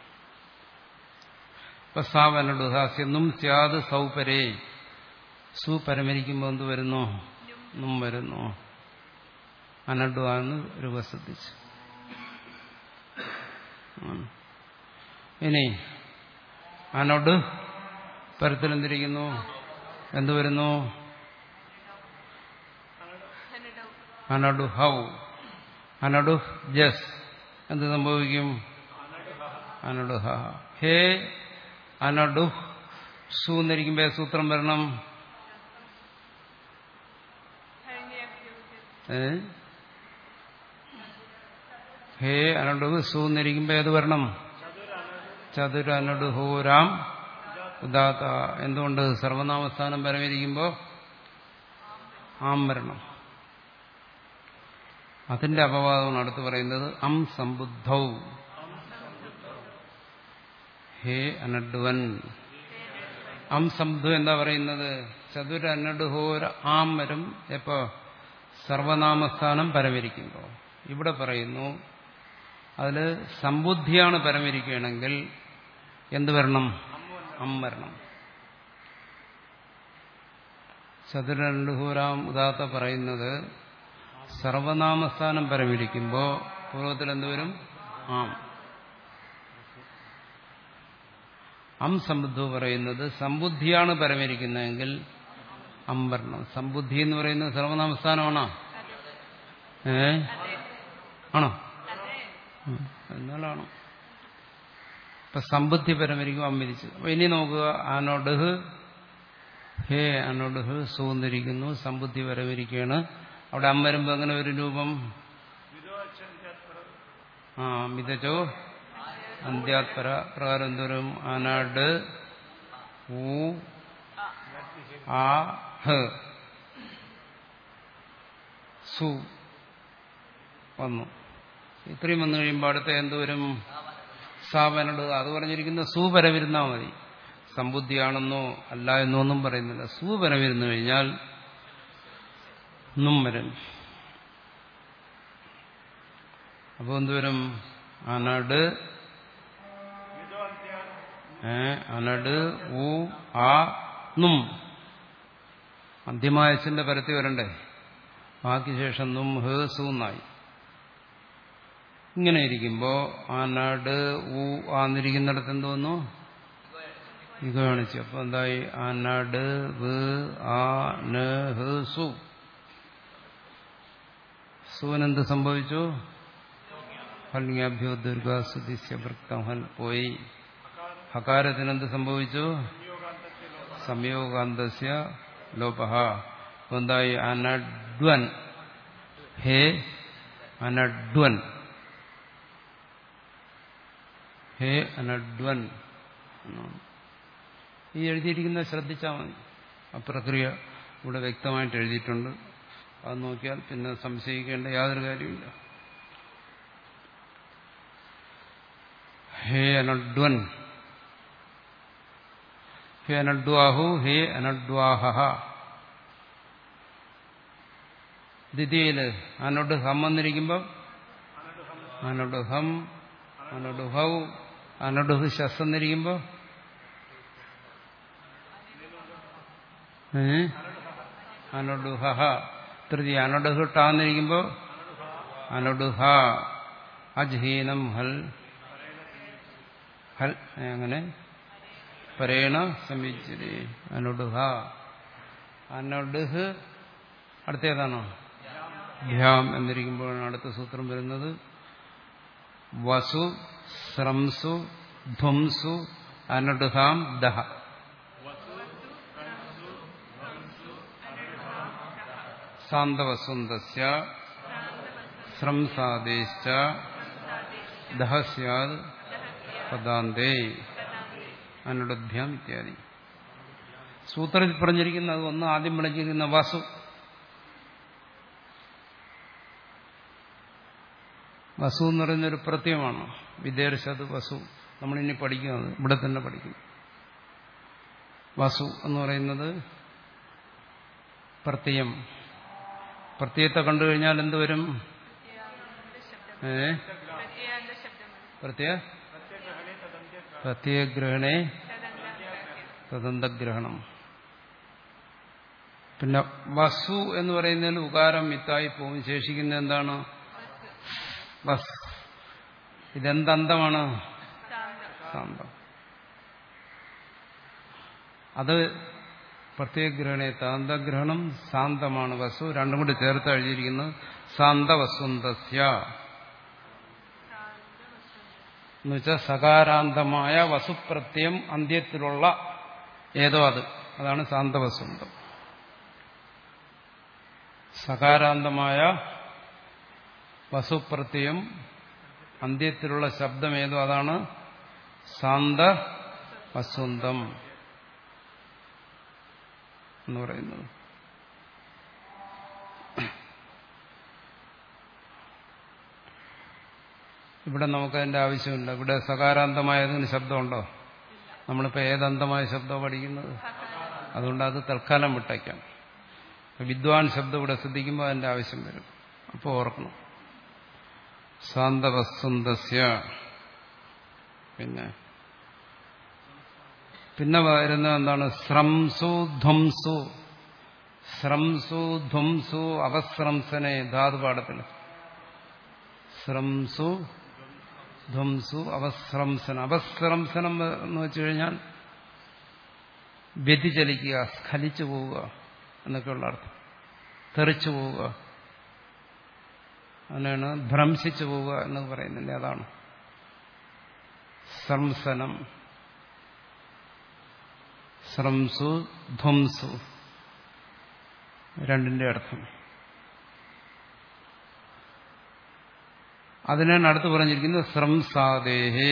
ഇപ്പൊ സാവനുഹാസ്യെന്നും സ്യാത് സൗപരേ സു പരമരിക്കുമ്പോൾ എന്ത് വരുന്നു നും വരുന്നു അനഡുവാന്ന് രൂപ ശ്രദ്ധിച്ചു ഉം. ഇനി അനോട് പരത്തിലെന്തിരിക്കുന്നു എന്ത് വരുന്നു ഹനഡൗ അനഡു ഹൗ അനഡു ജസ് എന്ത് സംഭവിക്കും അനഡു ഹ ഹേ അനഡു സു എന്നിരിക്കുമ്പോ സൂത്രം വരണം ഹരിണ്യാഭ്യൂതി ഏ? ഹേ അനഡു സു എന്നിരിക്കുമ്പോ ഏത് വരണം ചതുര അനഡു ഹോരാം ഉദാത്ത എന്തുകൊണ്ട് സർവനാമസ്ഥാനം പരമിരിക്കുമ്പോ ആം വരണം അതിന്റെ അപവാദമാണ് അടുത്ത് പറയുന്നത് അം സമ്പുദ്ധൗ ഹേ അനഡുവൻ അം സമ്പുദ്ധു എന്താ പറയുന്നത് ചതുര അനഡുഹോര ആം വരും എപ്പോ സർവനാമസ്ഥാനം പരമിരിക്കുമ്പോ ഇവിടെ പറയുന്നു അതിൽ സമ്പുദ്ധിയാണ് പരമിരിക്കുകയാണെങ്കിൽ എന്ത് വരണം അം വരണം ചതുരണ്ടുഹൂരാം ഉദാത്ത പറയുന്നത് സർവനാമസ്ഥാനം പരമിരിക്കുമ്പോൾ പൂർവ്വത്തിൽ എന്തുവരും ആം അം സമ്പുദ്ധു പറയുന്നത് സമ്പുദ്ധിയാണ് പരമിരിക്കുന്നതെങ്കിൽ അം വരണം സമ്പുദ്ധി എന്ന് പറയുന്നത് സർവനാമസ്ഥാനമാണോ ഏ ആണോ ഉം. എന്നാലാണോ ഇപ്പൊ സമ്പുദ്ധി പരമരിക്കും അമ്മിരിച്ചു അപ്പൊ ഇനി നോക്കുക ആനോട് ഹേ അനോട് സൂന്നിരിക്കുന്നു സമ്പുദ്ധി പരമരിക്കുകയാണ് അവിടെ അം വരുമ്പോ അങ്ങനെ ഒരു രൂപം ആ മിതച്ചോ അന്ത്യാത്പര പ്രകാരം എന്തോരും അനഡ് ഊ ആ ഹ സു വന്നു ഇത്രയും വന്നു കഴിയുമ്പോൾ അടുത്ത എന്തോരും സാവനോട് അത് പറഞ്ഞിരിക്കുന്ന സു പരമിരുന്നാൽ മതി സമ്പുദ്ധിയാണെന്നോ അല്ല എന്നോ ഒന്നും പറയുന്നില്ല സു പരമിരുന്നു കഴിഞ്ഞാൽ നും വരും അപ്പൊ എന്തുവരും അനട് ഏ അനട് ഊ ആ നും മധ്യമായച്ചിന്റെ പരത്തി വരണ്ടേ ബാക്കി ശേഷം നും ഹ് സൂന്നായി ഇങ്ങനെ ഇരിക്കുമ്പോ അനട് ഊ ആന്നിരിക്കുന്നിടത്ത് എന്തോന്നു ഇത് കാണിച്ചു അപ്പൊ എന്തായി അനട് വ് ആ ന ഹ് സു സുവിനെന്ത് സംഭവിച്ചു ഹൽങ്യാഭ്യോ ദീർഘാസുദിസ്യ വൃക്തം ഹൽ പോയി ഹകാരത്തിനെന്ത് സംഭവിച്ചു സംയോഗാന്തസ്യ ലോപഹ അപ്പൊ എന്തായി അനഡ്വൻ ഹേ അനഡ്വൻ ഹേ അനഡ്വൻ എന്നാണ് ഈ എഴുതിയിരിക്കുന്ന ശ്രദ്ധിച്ചാൽ മതി ആ പ്രക്രിയ ഇവിടെ വ്യക്തമായിട്ട് എഴുതിയിട്ടുണ്ട് അത് നോക്കിയാൽ പിന്നെ സംശയിക്കേണ്ട യാതൊരു കാര്യമില്ല ഹേ അനഡ്വൻ ഹേ അനഡ്വാഹു ഹേ അനഡ്വാഹ ദ്വിതീയയില് അനോട് ഹം വന്നിരിക്കുമ്പം അനോട് ഹം അനോട് ഹൗ അനോട് ശസ് എന്നിരിക്കുമ്പോ അനോട് ഹ തൃതീയ അനോട് ടാന്നിരിക്കുമ്പോ അനോട് ഹ അജ്ഹീനം ഹൽ ഹൽ അങ്ങനെ പരേണ സംവിച്ചത് അനോടുഹ അനോഡുഹ് അടുത്തേതാണോ ഭ്യാം എന്നിരിക്കുമ്പോഴാണ് അടുത്ത സൂത്രം വരുന്നത് വസു സ്രംസു ധ്വംസു അനടുഹാം ദഹ സാന്തവസുന്തസ്യ സ്രംസാദേശ ദഹ സ്യാദ് പദാന്തേ അനുഡഭ്യാം ഇത്യാദി സൂത്രത്തിൽ പറഞ്ഞിരിക്കുന്നത് ഒന്ന് ആദ്യം വിളിച്ചിരിക്കുന്ന വസു വസു എന്ന് പറയുന്നൊരു പ്രത്യയമാണ് വിദേശത്ത് വസു നമ്മളിനി പഠിക്കുന്നത് ഇവിടെ തന്നെ പഠിക്കും വസു എന്ന് പറയുന്നത് പ്രത്യയം പ്രത്യയത്തെ കണ്ടു കഴിഞ്ഞാൽ എന്തുവരും ഏ പ്രത്യേകാന്ത ശബ്ദം പ്രത്യ പ്രത്യഗ്രഹണേ തദന്തഗ്രഹണം പിന്നെ വസു എന്ന് പറയുന്നതിൽ ഉകാരം മിത്തായി പോകും ശേഷിക്കുന്ന എന്താണ് വസ് ഇതെന്തന്തമാണ് സാന്തം അത് പ്രത്യേകഗ്രഹണേ താന്തഗ്രഹണം സാന്തമാണ് വസു രണ്ടും കൂടി ചേർത്ത് എഴുതിയിരിക്കുന്നത് സാന്തവസുന്തസ്യ എന്നുവെച്ചാൽ സകാരാന്തമായ വസുപ്രത്യം അന്ത്യത്തിലുള്ള ഏതോ അത് അതാണ് സാന്തവസുന്തം സകാരാന്തമായ വസുപ്രത്യം അന്ത്യത്തിലുള്ള ശബ്ദം ഏതോ അതാണ് സാന്ത വസുന്തം എന്ന് പറയുന്നത് ഇവിടെ നമുക്കതിന്റെ ആവശ്യമില്ല ഇവിടെ സകാരാന്തമായതിന് ശബ്ദമുണ്ടോ നമ്മളിപ്പോൾ ഏതന്തമായ ശബ്ദം പഠിക്കുന്നത് അതുകൊണ്ട് അത് തൽക്കാലം വിട്ടയ്ക്കാം വിദ്വാൻ ശബ്ദം ഇവിടെ ശ്രദ്ധിക്കുമ്പോൾ അതിന്റെ ആവശ്യം വരും അപ്പോൾ ഓർക്കണം സാന്തവസ്തുന്തസ്യ പിന്നെ പിന്നെ വരുന്നത് എന്താണ് സ്രംസു ധ്വംസു സ്രംസു ധ്വംസു അവസ്രംസനെ ധാതുപാഠത്തിൽ സ്രംസു ധ്വംസു അവസ്രംസനം അവസ്രംസനം എന്ന് വെച്ചു കഴിഞ്ഞാൽ വ്യതിചലിക്കുക സ്ഖലിച്ചു പോവുക എന്നൊക്കെയുള്ള അർത്ഥം തെറിച്ചു പോവുക അതിനാണ് ഭ്രംശിച്ചു പോവുക എന്ന് പറയുന്നില്ല അതാണ് സംസനം സ്രംസു ധ്വംസു രണ്ടിന്റെ അർത്ഥം അതിനാണ് അടുത്ത് പറഞ്ഞിരിക്കുന്നത് സ്രംസാദേഹേ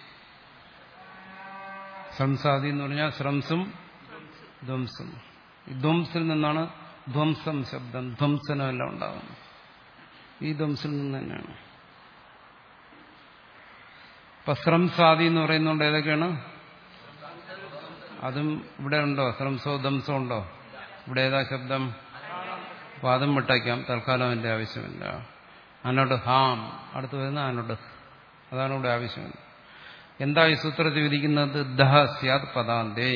സ്രംസാദി എന്ന് പറഞ്ഞാൽ സ്രംസും ധ്വംസും ഈ ധ്വംസിൽ നിന്നാണ് ധ്വംസം ശബ്ദം ധ്വംസനമെല്ലാം ഉണ്ടാകുന്നത് ഈ ധ്വംസിൽ നിന്ന് തന്നെയാണ് ഇപ്പൊ സ്രംസാദി എന്ന് പറയുന്നതുകൊണ്ട് ഏതൊക്കെയാണ് അതും ഇവിടെ ഉണ്ടോ സ്രംസോ ധ്വംസോ ഉണ്ടോ ഇവിടെ ഏതാ ശബ്ദം അപ്പൊ അതും വിട്ടയ്ക്കാം തൽക്കാലം അതിന്റെ ആവശ്യമില്ല അനോട് ഹാം അടുത്ത് വരുന്ന അനോട് അതാണ് ഇവിടെ ആവശ്യമില്ല എന്താ ഈ സൂത്രത്തിൽ വിധിക്കുന്നത് ദഹ സ്യാത് പദാന്തേ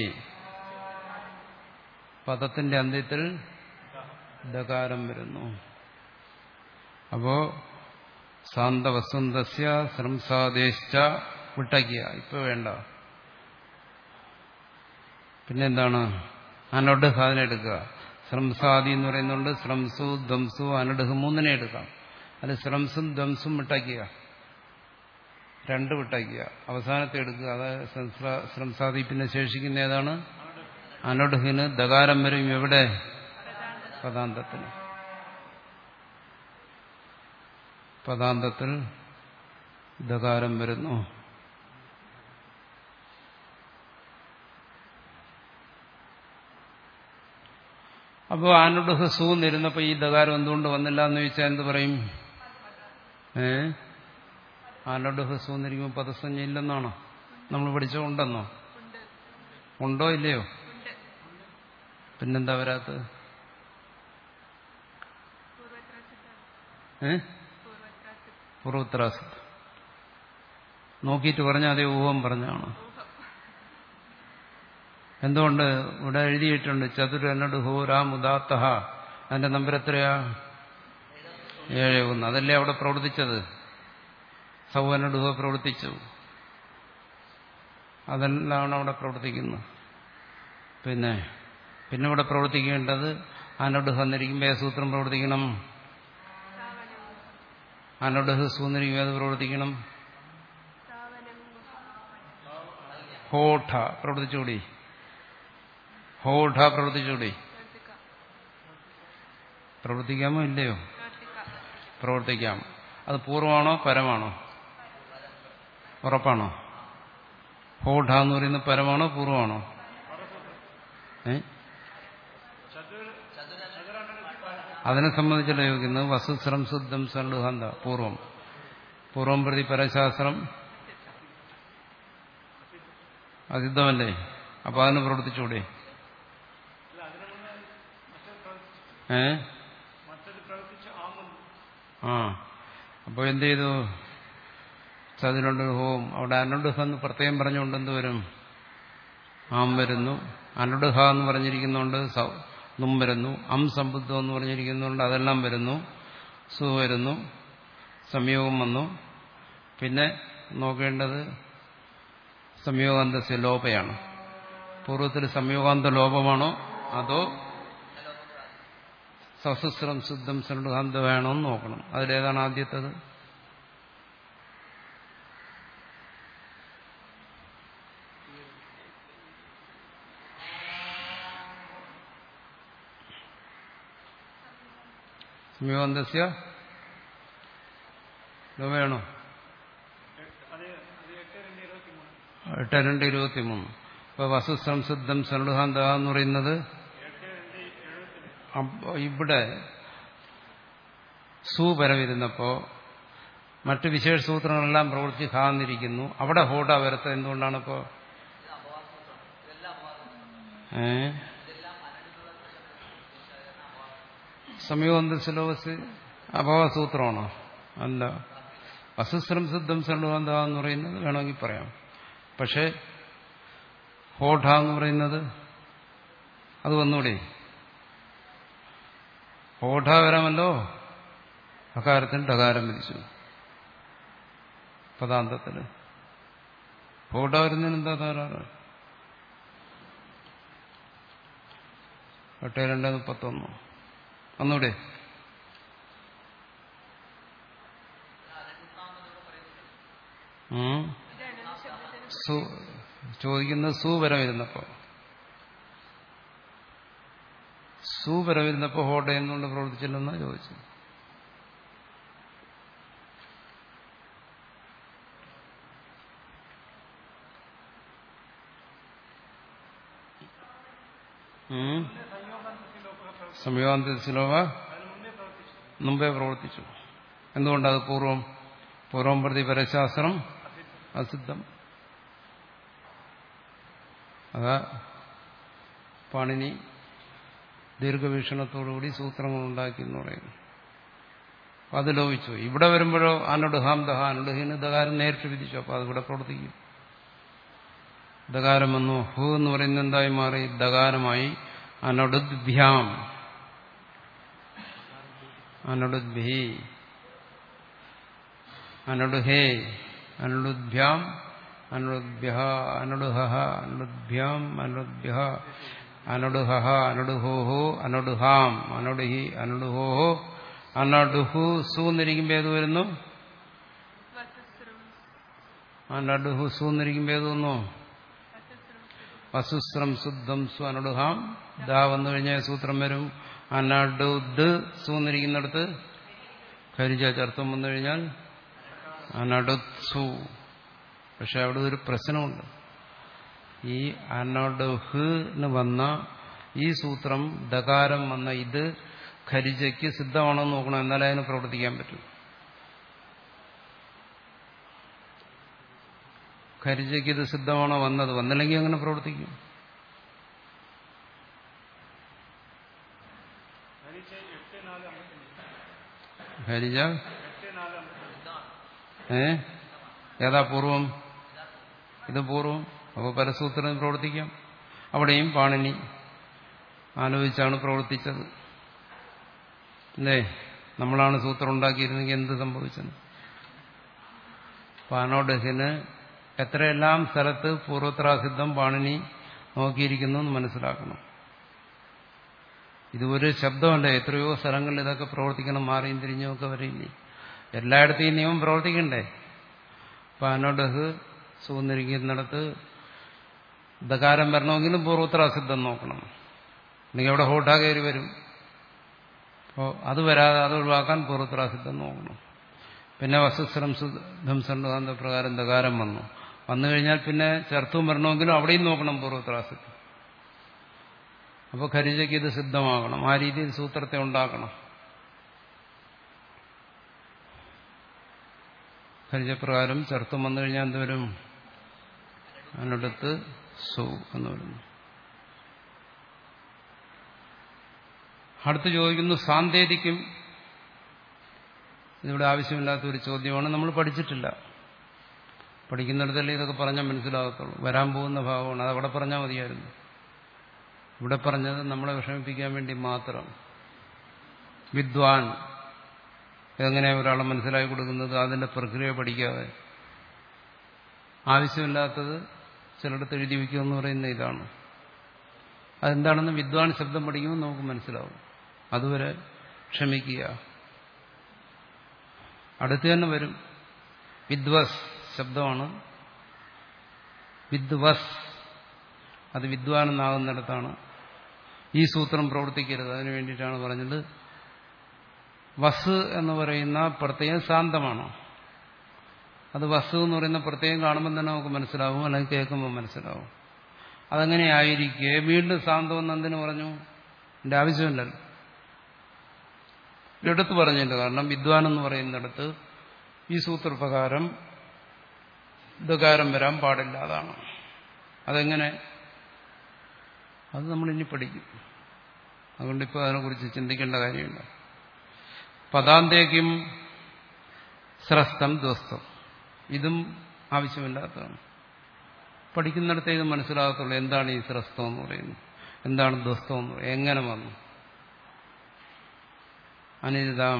പദത്തിന്റെ അന്ത്യത്തിൽ ദകാരം വരുന്നു അപ്പോ സാന്തവസന്തസ്യ ശ്രംസാദേശ വിട്ടയ്ക്കുക ഇപ്പൊ വേണ്ട പിന്നെന്താണ് അനൊഡഹ് അതിനെടുക്കുക ശ്രംസാദി എന്ന് പറയുന്നുണ്ട് ശ്രംസു ധ്വംസു അനഡഹ് മൂന്നിനെ എടുക്കാം അത് ശ്രംസും ധ്വംസും വിട്ടയ്ക്കുക രണ്ട് വിട്ടയ്ക്കുക അവസാനത്തെ എടുക്കുക അതായത് ശ്രംസാദി പിന്നെ ശേഷിക്കുന്ന ഏതാണ് അനൊഡഹിന് ദകാരം വരും എവിടെ പദാന്തത്തിന് പദാന്തത്തിൽ ദകാരം വരുന്നു അപ്പോൾ ആനുഡഹ് സൂ നിരുന്നപ്പോ ഈ ദകാരം എന്തുകൊണ്ട് വന്നില്ല എന്ന് ചോദിച്ചാൽ എന്ത് പറയും ഏ ആനുഡഹ് സൂ നിരിക്കുമ്പോൾ പദസഞ്ജ ഇല്ലെന്നാണോ നമ്മൾ പഠിച്ചോ ഉണ്ടെന്നോ ഉണ്ടോ ഇല്ലയോ പിന്നെന്താ വരാത്തത് ഏ പൂർവത്രാസത്ത് നോക്കിയിട്ട് പറഞ്ഞ അതേ ഊഹം പറഞ്ഞാണ് എന്തുകൊണ്ട് ഇവിടെ എഴുതിയിട്ടുണ്ട് ചതുരനട് ഹോരാം ഉദാത്തഹ അതിന്റെ നമ്പർ എത്രയാ ഏഴ് ഒന്ന് അതല്ലേ അവിടെ പ്രവർത്തിച്ചത് സൗവനടുഹ പ്രവർത്തിച്ചു അതെല്ലാം അവിടെ പ്രവർത്തിക്കുന്നു പിന്നെ പിന്നെ ഇവിടെ പ്രവർത്തിക്കേണ്ടത് അനടുഹ എന്നിരിക്കുമ്പോൾ ഏത് സൂത്രം പ്രവർത്തിക്കണം അനടുഹ് സൂന്നിരിക്കുമ്പോൾ ഏത് പ്രവർത്തിക്കണം ഹോഠ പ്രവർത്തിച്ചുകൂടി ഹോഠ പ്രവർത്തിച്ചുകൂടി പ്രവർത്തിക്കാമോ ഇല്ലയോ പ്രവർത്തിക്കാം അത് പൂർവമാണോ പരമാണോ ഉറപ്പാണോ ഹോഠ എന്ന് പറയുന്നത് പരമാണോ പൂർവമാണോ ഏ അതിനെ സംബന്ധിച്ചല്ല ചോദിക്കുന്നത് വസുസ്രം ശുദ്ധം സണ്ടുഹന്ത പൂർവം പൂർവം പ്രതി പരശാസ്ത്രം അസിദ്ധമല്ലേ അപ്പൊ അതിന് പ്രവർത്തിച്ചൂടെ ഏ ആ അപ്പൊ എന്ത് ചെയ്തു ചതിനുണ്ട് ഹോം അവിടെ അനുഡുഹ എന്ന് പ്രത്യേകം പറഞ്ഞുകൊണ്ട് എന്ത് വരും ആം വരുന്നു അനുഡുഹ എന്ന് പറഞ്ഞിരിക്കുന്നുണ്ട് സ- നും വരുന്നു അം സമ്പുദ്ധം എന്ന് പറഞ്ഞിരിക്കുന്നുണ്ട് അതെല്ലാം വരുന്നു സു വരുന്നു സംയോഗം വന്നു പിന്നെ നോക്കേണ്ടത് സംയോഗാന്തസ്യ ലോപയാണ് പൂർവ്വത്തിൽ സംയോഗാന്ത ലോപമാണോ അതോ സഹസ്രം ശുദ്ധം സൃഢാന്ത വേണോ എന്ന് നോക്കണം അതിലേതാണ് ആദ്യത്തത് സംയോഗാന്തസ്യ ലോപയാണോ എട്ട് രണ്ട് ഇരുപത്തി മൂന്ന് ഇപ്പൊ വസുസംസിദ്ധം സനുഹാന്ത എന്ന് പറയുന്നത് അപ്പൊ ഇവിടെ സു പരമിരുന്നപ്പോ മറ്റ് വിശേഷ സൂത്രങ്ങളെല്ലാം പ്രവർത്തിച്ച് ഹാന്നിരിക്കുന്നു അവിടെ ഹോട വരത്ത എന്തുകൊണ്ടാണ് ഇപ്പോ ഏ സംയോഗ സിലോബസ് അഭാവസൂത്രമാണോ അല്ല വസുസ്രം സിദ്ധം സണ്ടുകാന്ത എന്ന് പറയുന്നത് വേണമെങ്കിൽ പറയാം പക്ഷേ ഹോഠ എന്ന് പറയുന്നത് അത് വന്നൂടെ ഹോഠ വരാമല്ലോ അകാരത്തിന് ഡകാരം വിധിച്ചു പദാന്തത്തിന് ഹോഠ വരുന്നതിന് എന്താ തകരാറ് എട്ട് രണ്ട് മുപ്പത്തൊന്ന് ഒന്നൂടെ ഉം ഇതാണ് ശബ്ദത്തിന് സു ചോദിക്കുന്നത് സൂപരം ഇരുന്നപ്പോ സൂപരം ഇരുന്നപ്പോ ഹോട്ട എന്തുകൊണ്ട് പ്രവർത്തിച്ചില്ലെന്നാ ചോദിച്ചു സംയോഗാന്ത ശിലോവ മുമ്പേ പ്രവർത്തിച്ചു എന്തുകൊണ്ടത് പൂർവം പൂർവം പ്രതി പരശാസ്ത്രം അസിദ്ധം അതാ പാണിനി ദീർഘവീക്ഷണത്തോടുകൂടി സൂത്രങ്ങൾ ഉണ്ടാക്കി എന്ന് പറയുന്നു അപ്പൊ അത് ലോപിച്ചു ഇവിടെ വരുമ്പോഴോ അനുഡഹാം ദഹ അനുഡഹിന് ദകാരം നേരിട്ട് വിധിച്ചു അപ്പൊ അതിവിടെ പ്രവർത്തിക്കും ദകാരം വന്നു ഹു എന്ന് പറയുന്നത് എന്തായി മാറി ദകാരമായി അനുഡുദ്ഭ്യാം അനുഡുദ്ഭി അനുഡുഹേ അനുഡുദ്ഭ്യാം അനുഡുഭ്യ അനുഡുഹ അനുഡുഭ്യാം അനുഡുഭ്യ അനുഡുഹ അനുഡുഹോഹോ അനുഡുഹാം അനുഡുഹി അനുഡുഹോഹോ അനുഡുഹു സു എന്നിരിക്കുമ്പോൾ ഏത് വരുന്നു വസസ്രം അനുഡുഹു സു എന്നിരിക്കുമ്പോൾ ഏത് വന്നു വസസ്രം വസുസ്രം ശുദ്ധം സു അനുഡുഹാം ദാ വന്നു കഴിഞ്ഞാൽ സൂത്രം വരും അനഡുദ് സു എന്നിരിക്കുന്നിടത്ത് ഖരിജ ചർത്തം വന്നു കഴിഞ്ഞാൽ അനടുത്സു പക്ഷെ അവിടെ ഒരു പ്രശ്നമുണ്ട് ഈ അനഡുഹിന് വന്ന ഈ സൂത്രം ദകാരം വന്ന ഇത് ഖരിജയ്ക്ക് സിദ്ധമാണോ എന്ന് നോക്കണം എന്നാലേ അതിന് പ്രവർത്തിക്കാൻ പറ്റൂ ഖരിജയ്ക്ക് ഇത് സിദ്ധമാണോ വന്നത് വന്നില്ലെങ്കിൽ അങ്ങനെ പ്രവർത്തിക്കും ഖരിജ ഏ ഏതാ പൂർവം ഇത് പൂർവം അപ്പോൾ പരസൂത്രം പ്രവർത്തിക്കാം അവിടെയും പാണിനി ആലോചിച്ചാണ് പ്രവർത്തിച്ചത് അല്ലേ നമ്മളാണ് സൂത്രം ഉണ്ടാക്കിയിരുന്നെങ്കിൽ എന്ത് സംഭവിച്ചത് പാനോഡഹിന് എത്രയെല്ലാം സ്ഥലത്ത് പൂർവത്രാസിദ്ധം പാണിനി നോക്കിയിരിക്കുന്നു എന്ന് മനസ്സിലാക്കണം ഇത് ഒരു ശബ്ദമല്ല എത്രയോ സ്ഥലങ്ങളിൽ ഇതൊക്കെ പ്രവർത്തിക്കണം മാറിയും തിരിഞ്ഞും ഒക്കെ വരില്ലേ എല്ലായിടത്തും ഈ നിയമം പ്രവർത്തിക്കണ്ടേ പാനോഡഹ് സൂന്നിരിക്കുന്നിടത്ത് ദകാരം വരണമെങ്കിലും പൂർവത്രാസിദ്ധം നോക്കണം അല്ലെങ്കിൽ അവിടെ ഹോട്ടാ കയറി വരും അപ്പോൾ അത് വരാതെ അത് ഒഴിവാക്കാൻ പൂർവത്രാസിദ്ധം നോക്കണം പിന്നെ വസുസ്രം ധംസണ്ഡാന്ത പ്രകാരം ദകാരം വന്നു വന്നു കഴിഞ്ഞാൽ പിന്നെ ചേർത്തും വരണമെങ്കിലും അവിടെയും നോക്കണം പൂർവത്രാസിദ്ധം അപ്പോൾ ഖരിജയ്ക്ക് ഇത് സിദ്ധമാകണം ആ രീതിയിൽ സൂത്രത്തെ ഉണ്ടാക്കണം ഖരിജപ്രകാരം ചെറുത്തും വന്നു കഴിഞ്ഞാൽ എന്ത് വരും അതിനടുത്ത് സു എന്ന് വരുന്നു അടുത്ത് ചോദിക്കുന്നു സാന്തേതിക്കും ഇതിവിടെ ആവശ്യമില്ലാത്ത ഒരു ചോദ്യമാണ് നമ്മൾ പഠിച്ചിട്ടില്ല പഠിക്കുന്നിടത്തല്ലേ ഇതൊക്കെ പറഞ്ഞാൽ മനസ്സിലാകത്തുള്ളൂ വരാൻ പോകുന്ന ഭാവമാണ് അത് അവിടെ പറഞ്ഞാൽ മതിയായിരുന്നു ഇവിടെ പറഞ്ഞത് നമ്മളെ വിഷമിപ്പിക്കാൻ വേണ്ടി മാത്രം വിദ്വാൻ എങ്ങനെ ഒരാളെ മനസ്സിലാക്കി കൊടുക്കുന്നത് അതിന്റെ പ്രക്രിയ പഠിക്കാതെ ആവശ്യമില്ലാത്തത് ചിലയിടത്ത് എഴുതി വയ്ക്കുമെന്ന് പറയുന്ന ഇതാണ് അതെന്താണെന്ന് വിദ്വാൻ ശബ്ദം പഠിക്കുമ്പോൾ നമുക്ക് മനസ്സിലാവും അതുവരെ ക്ഷമിക്കുക അടുത്ത് തന്നെ വരും വിദ്വസ് ശബ്ദമാണ് വിദ്വസ് അത് വിദ്വാനെന്നാകുന്നിടത്താണ് ഈ സൂത്രം പ്രവർത്തിക്കരുത് അതിനു വേണ്ടിയിട്ടാണ് പറഞ്ഞത് വസ് എന്ന് പറയുന്ന പ്രത്യയം ശാന്തമാണ് അത് വസ്തു എന്ന് പറയുന്ന പ്രത്യയം കാണുമ്പോൾ തന്നെ നമുക്ക് മനസ്സിലാവും അല്ലെങ്കിൽ കേൾക്കുമ്പോൾ മനസ്സിലാവും അതങ്ങനെ ആയിരിക്കെ വീണ്ടും ശാന്തമെന്ന് എന്തിനു പറഞ്ഞു എന്റെ ആവശ്യമില്ലല്ലോ എടുത്തു പറഞ്ഞില്ല കാരണം വിദ്വാൻ എന്ന് പറയുന്നിടത്ത് ഈ സൂത്രപ്രകാരം ദകാരം വരാൻ പാടില്ല അതാണ് അതെങ്ങനെ അത് നമ്മളിനി പഠിക്കും അതുകൊണ്ടിപ്പോൾ അതിനെക്കുറിച്ച് ചിന്തിക്കേണ്ട കാര്യമില്ല പദാന്തേക്കും സ്രസ്തം ധ്വസ്തം ഇതും ആവശ്യമില്ലാത്തതാണ് പഠിക്കുന്നിടത്തേ ഇത് മനസ്സിലാകത്തുള്ളൂ എന്താണ് ഈ സ്രസ്തം എന്ന് പറയുന്നത് എന്താണ് ധ്വസ്തം എന്ന് പറയുന്നത് എങ്ങനെ വന്നു അനിരുതാം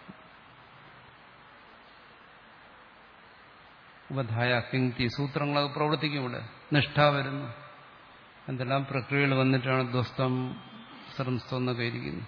ഉപധായ കിങ്തി സൂത്രങ്ങളൊക്കെ പ്രവർത്തിക്കും ഇവിടെ നിഷ്ഠ വരുന്നു എന്തെല്ലാം പ്രക്രിയകൾ വന്നിട്ടാണ് ധ്വസ്തം ശ്രംസ്തം എന്നൊക്കെ ഇരിക്കുന്നു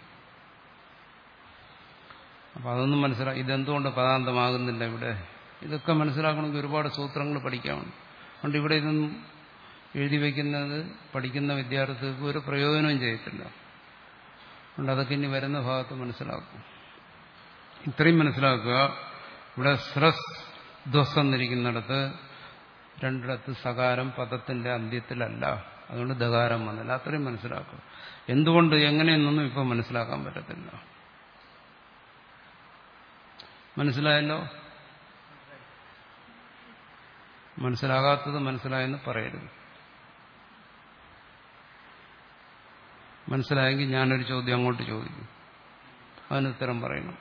അപ്പൊ അതൊന്നും മനസ്സിലാക്കി ഇതെന്തുകൊണ്ട് പദാന്തമാകുന്നില്ല ഇവിടെ ഇതൊക്കെ മനസ്സിലാക്കണമെങ്കിൽ ഒരുപാട് സൂത്രങ്ങൾ പഠിക്കാനുണ്ട് അതുകൊണ്ട് ഇവിടെ ഇതൊന്നും എഴുതി വയ്ക്കുന്നത് പഠിക്കുന്ന വിദ്യാർത്ഥികൾക്ക് ഒരു പ്രയോജനവും ചെയ്യത്തില്ല അതുകൊണ്ട് അതൊക്കെ ഇനി വരുന്ന ഭാഗത്ത് മനസ്സിലാക്കും ഇത്രയും മനസ്സിലാക്കുക ഇവിടെ സ്രസ് ധ്വസ് എന്നിരിക്കുന്നിടത്ത് രണ്ടിടത്ത് സകാരം പദത്തിന്റെ അന്ത്യത്തിലല്ല അതുകൊണ്ട് ദകാരം വന്നില്ല അത്രയും മനസ്സിലാക്കുക എന്തുകൊണ്ട് എങ്ങനെയെന്നൊന്നും ഇപ്പം മനസ്സിലാക്കാൻ പറ്റത്തില്ല മനസ്സിലായല്ലോ മനസ്സിലാകാത്തത് മനസ്സിലായെന്ന് പറയരുത് മനസ്സിലായെങ്കിൽ ഞാനൊരു ചോദ്യം അങ്ങോട്ട് ചോദിക്കും അതിന് ഉത്തരം പറയണം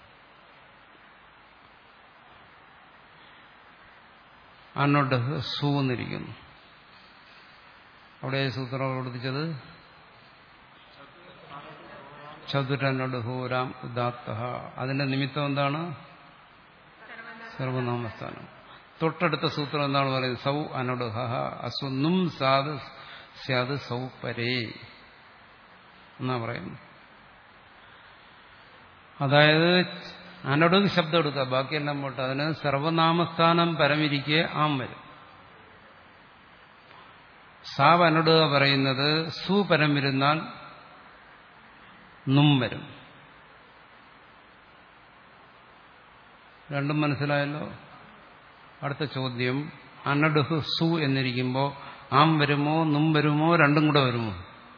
അന്നോട്ട് സു എന്നിരിക്കുന്നു അവിടെ സൂത്രം പ്രവർത്തിച്ചത് ചതുരനോട് ഹൂരാം ഉദാത്ത അതിന്റെ നിമിത്തം എന്താണ് സർവനാമസ്ഥാനം തൊട്ടടുത്ത സൂത്രം എന്താണ് പറയുന്നത് സൗ അനോട് ഹഹ അസ്വന്നും സാത് സ്യാത് സൗ പരേ എന്നാ പറയുന്നു അതായത് അനടും ശബ്ദം എടുക്കുക ബാക്കിയെല്ലാം പോട്ടെ അതിന് സർവനാമസ്ഥാനം പരമിരിക്കെ ആം വരും സാവ് അനടുക പറയുന്നത് സു പരം വരുന്നാൽ നും വരും രണ്ടും മനസ്സിലായല്ലോ അടുത്ത ചോദ്യം അനടുഹ് സു എന്നിരിക്കുമ്പോൾ ആം വരുമോ നും വരുമോ രണ്ടും കൂടെ വരുമോ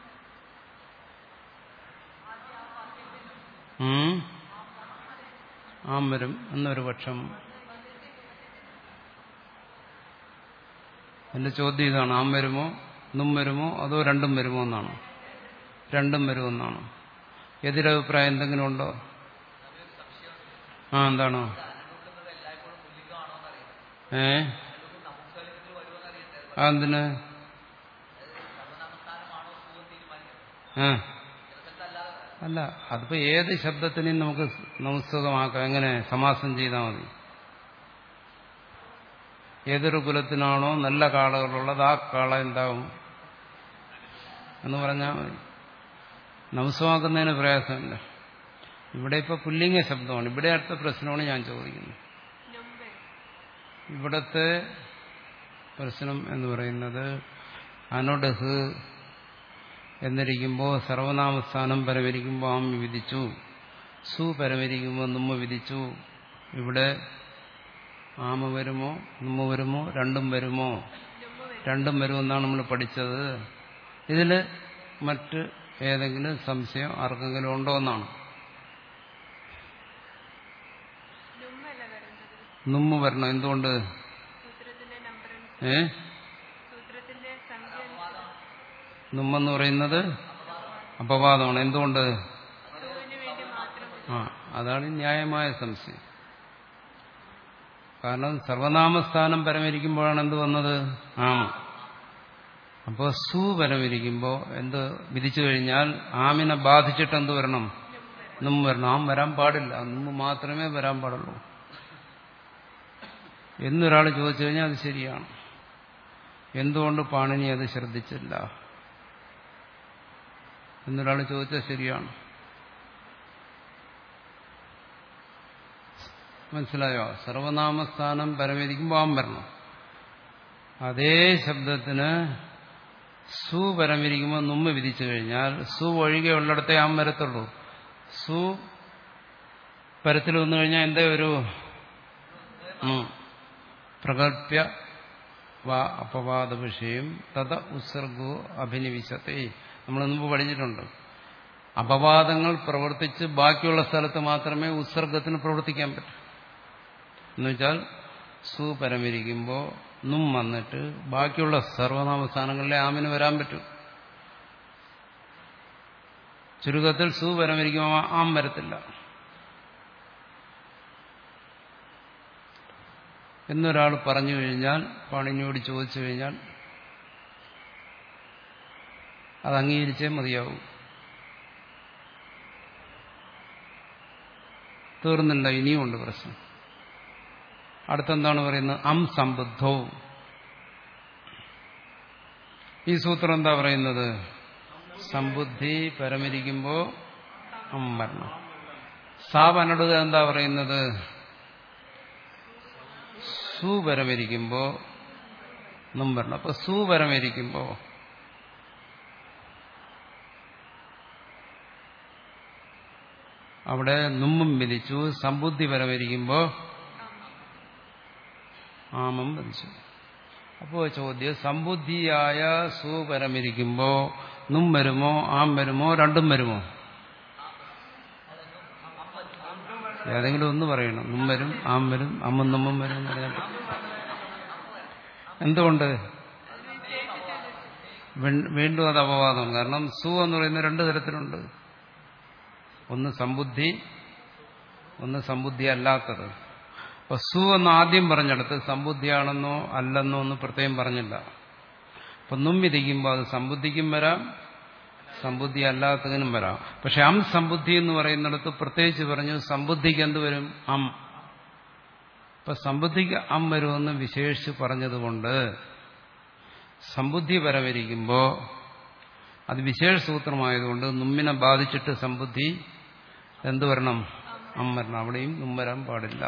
ഉം? ആം വരും എന്നൊരു പക്ഷം എന്റെ ചോദ്യം ഇതാണ് ആം വരുമോ നും വരുമോ അതോ രണ്ടും വരുമോ എന്നാണ് രണ്ടും വരുമെന്നാണ് എതിരഭിപ്രായം എന്തെങ്കിലും ഉണ്ടോ ആ എന്താണോ ഏ അതെന്തിന് ആ അല്ല അതിപ്പോ ഏത് ശബ്ദത്തിനെയും നമുക്ക് നമസ്കൃതമാക്കാം എങ്ങനെ സമാസം ചെയ്താൽ മതി ഏതൊരു കുലത്തിനാണോ നല്ല കാളകളുള്ളത് ആ കാള എന്താവും എന്ന് പറഞ്ഞാൽ മതി നമസ്കമാക്കുന്നതിന് പ്രയാസമില്ല ഇവിടെ ഇപ്പൊ പുല്ലിംഗ ശബ്ദമാണ് ഇവിടെ അടുത്ത പ്രശ്നമാണ് ഞാൻ ചോദിക്കുന്നത് നുമ്പ് ഇവിടത്തെ പ്രശ്നം എന്ന് പറയുന്നത് അനോഡഹ് എന്നിരിക്കുമ്പോൾ സർവനാമസ്ഥാനം പരമരിക്കുമ്പോൾ ആം വിധിച്ചു സു പരമരിക്കുമ്പോൾ നമ്മ വിധിച്ചു ഇവിടെ ആമ വരുമോ നമ്മ വരുമോ രണ്ടും വരുമോ നുമ്പ് വരും രണ്ടും വരുമെന്നാണ് നമ്മൾ പഠിച്ചത് ഇതിൽ മറ്റ് ഏതെങ്കിലും സംശയം ആർക്കെങ്കിലും ഉണ്ടോ എന്നാണ് നുമ്പല്ല വരുന്നത് നമ്മ വരണം എന്തുകൊണ്ട് സൂത്രത്തിന്റെ നമ്പർ ഏ സൂത്രത്തിന്റെ സംഖ്യ അനുസരിച്ച് നമ്മെന്ന് പറയുന്നത് അപവാദമാണ് എന്തുകൊണ്ട് സുവിന് വേണ്ടി മാത്രം ആ അതാണ് ന്യായമായ സംശയം കാരണം സർവനാമസ്ഥാനം പരമിരിക്കുമ്പോഴാണ് എന്ത് വന്നത് ആം അപ്പോൾ സു പരമിരിക്കുമ്പോൾ എന്ത് വിധിച്ചു കഴിഞ്ഞാൽ ആമിനെ ബാധിച്ചിട്ട് എന്ത് വരണം നും വരണം ആം വരാൻ പാടില്ല നുമ്പ് മാത്രമേ വരാൻ പാടുള്ളൂ എന്നൊരാൾ ചോദിച്ചു കഴിഞ്ഞാൽ അത് ശരിയാണ് എന്തുകൊണ്ട് പാണിനി അത് ശ്രദ്ധിച്ചില്ല എന്നൊരാൾ ചോദിച്ചാൽ ശരിയാണ് മനസ്സിലായോ സർവനാമസ്ഥാനം പരമേരിക്കുമ്പോൾ ആം വരണം അതേ ശബ്ദത്തിന് സു പരമിരിക്കുമ്പോൾ നുമ്മ വിധിച്ചു കഴിഞ്ഞാൽ സു ഒഴികെ ഉള്ളിടത്തെ ആം വരത്തുള്ളൂ സു പരത്തിൽ വന്നു കഴിഞ്ഞാൽ എന്തേ ഒരു പ്രകല്പ്യ വാ അപവാദ വിഷയം തഥ ഉത്സർഗോ അഭിനിവിശത്തെ നമ്മൾ മുമ്പ് പഠിച്ചിട്ടുണ്ട് അപവാദങ്ങൾ പ്രവർത്തിച്ച് ബാക്കിയുള്ള സ്ഥലത്ത് മാത്രമേ ഉത്സർഗത്തിന് പ്രവർത്തിക്കാൻ പറ്റൂ എന്നുവെച്ചാൽ സു പരമിരിക്കുമ്പോൾ നും വന്നിട്ട് ബാക്കിയുള്ള സർവനാമസ്ഥാനങ്ങളിലെ ആമിന് വരാൻ പറ്റും ചുരുക്കത്തിൽ സു പരമിരിക്കുമ്പോൾ ആം വരത്തില്ല എന്നൊരാൾ പറഞ്ഞു കഴിഞ്ഞാൽ പാണിനിയോട് ചോദിച്ചു കഴിഞ്ഞാൽ അത് അംഗീകരിച്ചേ മതിയാവും തീർന്നില്ല ഇനിയുമുണ്ട് പ്രശ്നം അടുത്തെന്താണ് പറയുന്നത് അം സമ്പുദ്ധോ ഈ സൂത്രം എന്താ പറയുന്നത് സമ്പുദ്ധി പരമിരിക്കുമ്പോ അം വരണം സാവനടുക എന്താ പറയുന്നത് സുപരമിരിക്കുമ്പോ നും വരണം അപ്പൊ സുപരമിരിക്കുമ്പോ അവിടെ നുമ്മും വിധിച്ചു സമ്പുദ്ധി പരമിരിക്കുമ്പോ ആമം വധിച്ചു അപ്പോൾ ചോദ്യം സമ്പുദ്ധിയായ സുപരമിരിക്കുമ്പോ നും വരുമോ ആം വരുമോ രണ്ടും വരുമോ ഏതെങ്കിലും ഒന്ന് പറയണം നും വരും ആം വരും അമ്മും നമ്മും വരും എന്ന് പറയാൻ പറ്റും എന്തുകൊണ്ട് വീണ്ടും അത് അപവാദം കാരണം സു എന്ന് പറയുന്ന രണ്ട് തരത്തിലുണ്ട് ഒന്ന് സമ്പുദ്ധി ഒന്ന് സമ്പുദ്ധി അല്ലാത്തത് അപ്പൊ സു എന്ന് ആദ്യം പറഞ്ഞെടുത്ത് സമ്പുദ്ധിയാണെന്നോ അല്ലെന്നോ ഒന്ന് പ്രത്യേകം പറഞ്ഞില്ല അപ്പൊ നും വിധിക്കുമ്പോൾ അത് സമ്പുദ്ധിക്കും വരാം സമ്പുദ്ധി അല്ലാത്തതിനും വരാം പക്ഷെ അം സമ്പുദ്ധി എന്ന് പറയുന്നിടത്ത് പ്രത്യേകിച്ച് പറഞ്ഞു സമ്പുദ്ധിക്ക് എന്ത് വരും അം ഇപ്പൊ സമ്പുദ്ധിക്ക് അം വരുമെന്ന് വിശേഷിച്ച് പറഞ്ഞതുകൊണ്ട് സമ്പുദ്ധി പരവരിക്കുമ്പോൾ അത് വിശേഷ സൂത്രമായതുകൊണ്ട് നുമ്മിനെ ബാധിച്ചിട്ട് സമ്പുദ്ധി എന്തു വരണം അം വരണം അവിടെയും നും വരാൻ പാടില്ല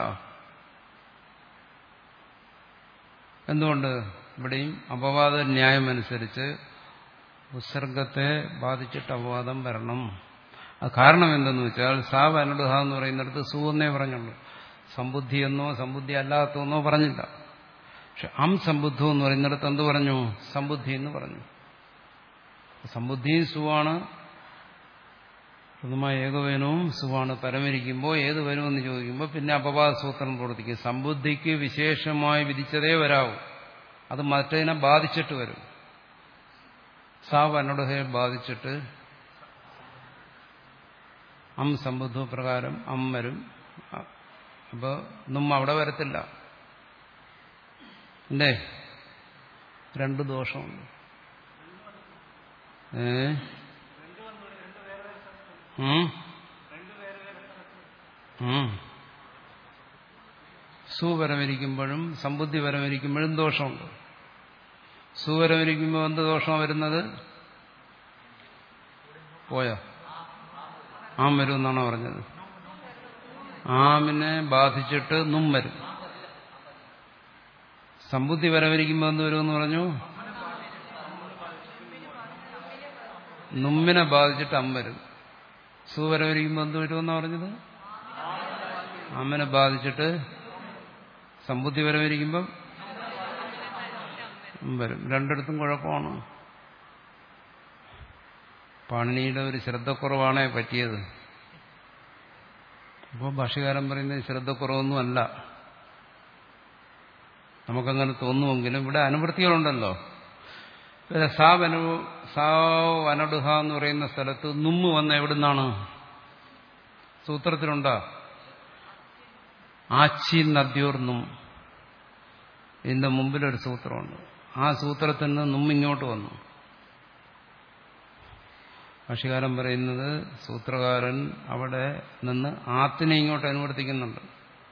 എന്തുകൊണ്ട് ഇവിടെയും അപവാദ ന്യായം അനുസരിച്ച് ഉത്സർഗത്തെ ബാധിച്ചിട്ട് അപവാദം വരണം അത് കാരണം എന്തെന്ന് വെച്ചാൽ സാ വനടുഹ എന്ന് പറയുന്നിടത്ത് സു എന്നേ പറഞ്ഞുള്ളൂ സമ്പുദ്ധി എന്നോ സമ്പുദ്ധി അല്ലാത്തതെന്നോ പറഞ്ഞില്ല പക്ഷെ അം സമ്പുദ്ധം എന്ന് പറയുന്നിടത്ത് എന്ത് പറഞ്ഞു സമ്പുദ്ധി എന്ന് പറഞ്ഞു സമ്പുദ്ധിയും സുവാണ് പ്രഥമ ഏകവേനവും സുവാണ് പരമരിക്കുമ്പോൾ ഏത് വരുമെന്ന് ചോദിക്കുമ്പോൾ പിന്നെ അപവാദ സൂത്രം പ്രവർത്തിക്കും സമ്പുദ്ധിക്ക് വിശേഷമായി വിധിച്ചതേ വരാവൂ അത് മറ്റതിനെ ബാധിച്ചിട്ട് വരും സാ വനടുഹയെ ബാധിച്ചിട്ട് അം സമ്പുദ്ധ പ്രകാരം അം വരും അപ്പോൾ നും അവിടെ വരത്തില്ല അല്ലേ രണ്ട് ദോഷമുണ്ട് ഏ സുപരമിരിക്കുമ്പോഴും സമ്പുദ്ധി പരമിരിക്കുമ്പോഴും ദോഷമുണ്ട് സുപരമിരിക്കുമ്പോൾ എന്ത് ദോഷം വരുന്നത് പോയോ ആം വരും എന്നാണോ പറഞ്ഞത് ആമിനെ ബാധിച്ചിട്ട് നും വരും സമ്പുദ്ധി വരവരിക്കുമ്പോൾ എന്ത് വരുമെന്ന് പറഞ്ഞു നുമ്മിനെ ബാധിച്ചിട്ട് അം വരും സുവരവരിക്കുമ്പോൾ എന്ത് വരുമെന്നാണ് പറഞ്ഞത് അമ്മനെ ബാധിച്ചിട്ട് സമ്പുദ്ധി വരവരിക്കുമ്പം വരും രണ്ടിടത്തും കുഴപ്പമാണ് പാണിനിയുടെ ഒരു ശ്രദ്ധക്കുറവാണേ പറ്റിയത് അപ്പോൾ ഭാഷകാരൻ പറയുന്നത് ശ്രദ്ധക്കുറവൊന്നുമല്ല നമുക്കങ്ങനെ തോന്നുമെങ്കിലും ഇവിടെ അനുവൃത്തികളുണ്ടല്ലോ സാ വനു സാ വനടുഹ എന്ന് പറയുന്ന സ്ഥലത്ത് നുമ്മ് വന്ന എവിടുന്നാണ് സൂത്രത്തിലുണ്ടോ ആച്ചി നദ്യോർ നും ഇതിന്റെ മുമ്പിലൊരു സൂത്രമുണ്ട് ആ സൂത്രത്തിൽ നിന്ന് നുമ്മിങ്ങോട്ട് വന്നു ഭാഷകാരൻ പറയുന്നത് സൂത്രകാരൻ അവിടെ നിന്ന് ആത്തിനെ ഇങ്ങോട്ട് അനുവർത്തിക്കുന്നുണ്ട്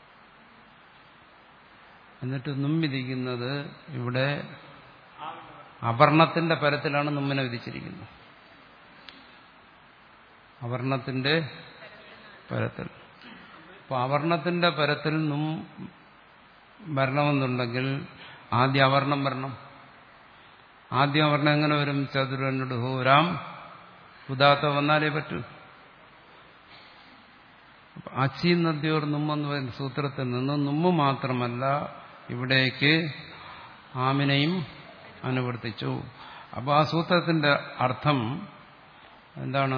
എന്നിട്ട് നും വിധിക്കുന്നത് ഇവിടെ അവർണത്തിന്റെ പരത്തിലാണ് നുമ്മിനെ വിധിച്ചിരിക്കുന്നത് അവർണത്തിന്റെ പരത്തിൽ അപ്പൊ അവർണത്തിന്റെ പരത്തിൽ നും വരണമെന്നുണ്ടെങ്കിൽ ആദ്യം അവർണം വരണം ആദ്യം അവർണം എങ്ങനെ വരും ചതുരനോട് ഹോരാം ഉദാത്ത വന്നാലേ പറ്റൂ അച്ചി നദിയോർ നുമ്മെന്ന് പറയുന്ന സൂത്രത്തിൽ നിന്ന് നുമ്മ് മാത്രമല്ല ഇവിടേക്ക് ആമിനെയും അനുവർത്തിച്ചു അപ്പോൾ ആ സൂത്രത്തിന്റെ അർത്ഥം എന്താണ്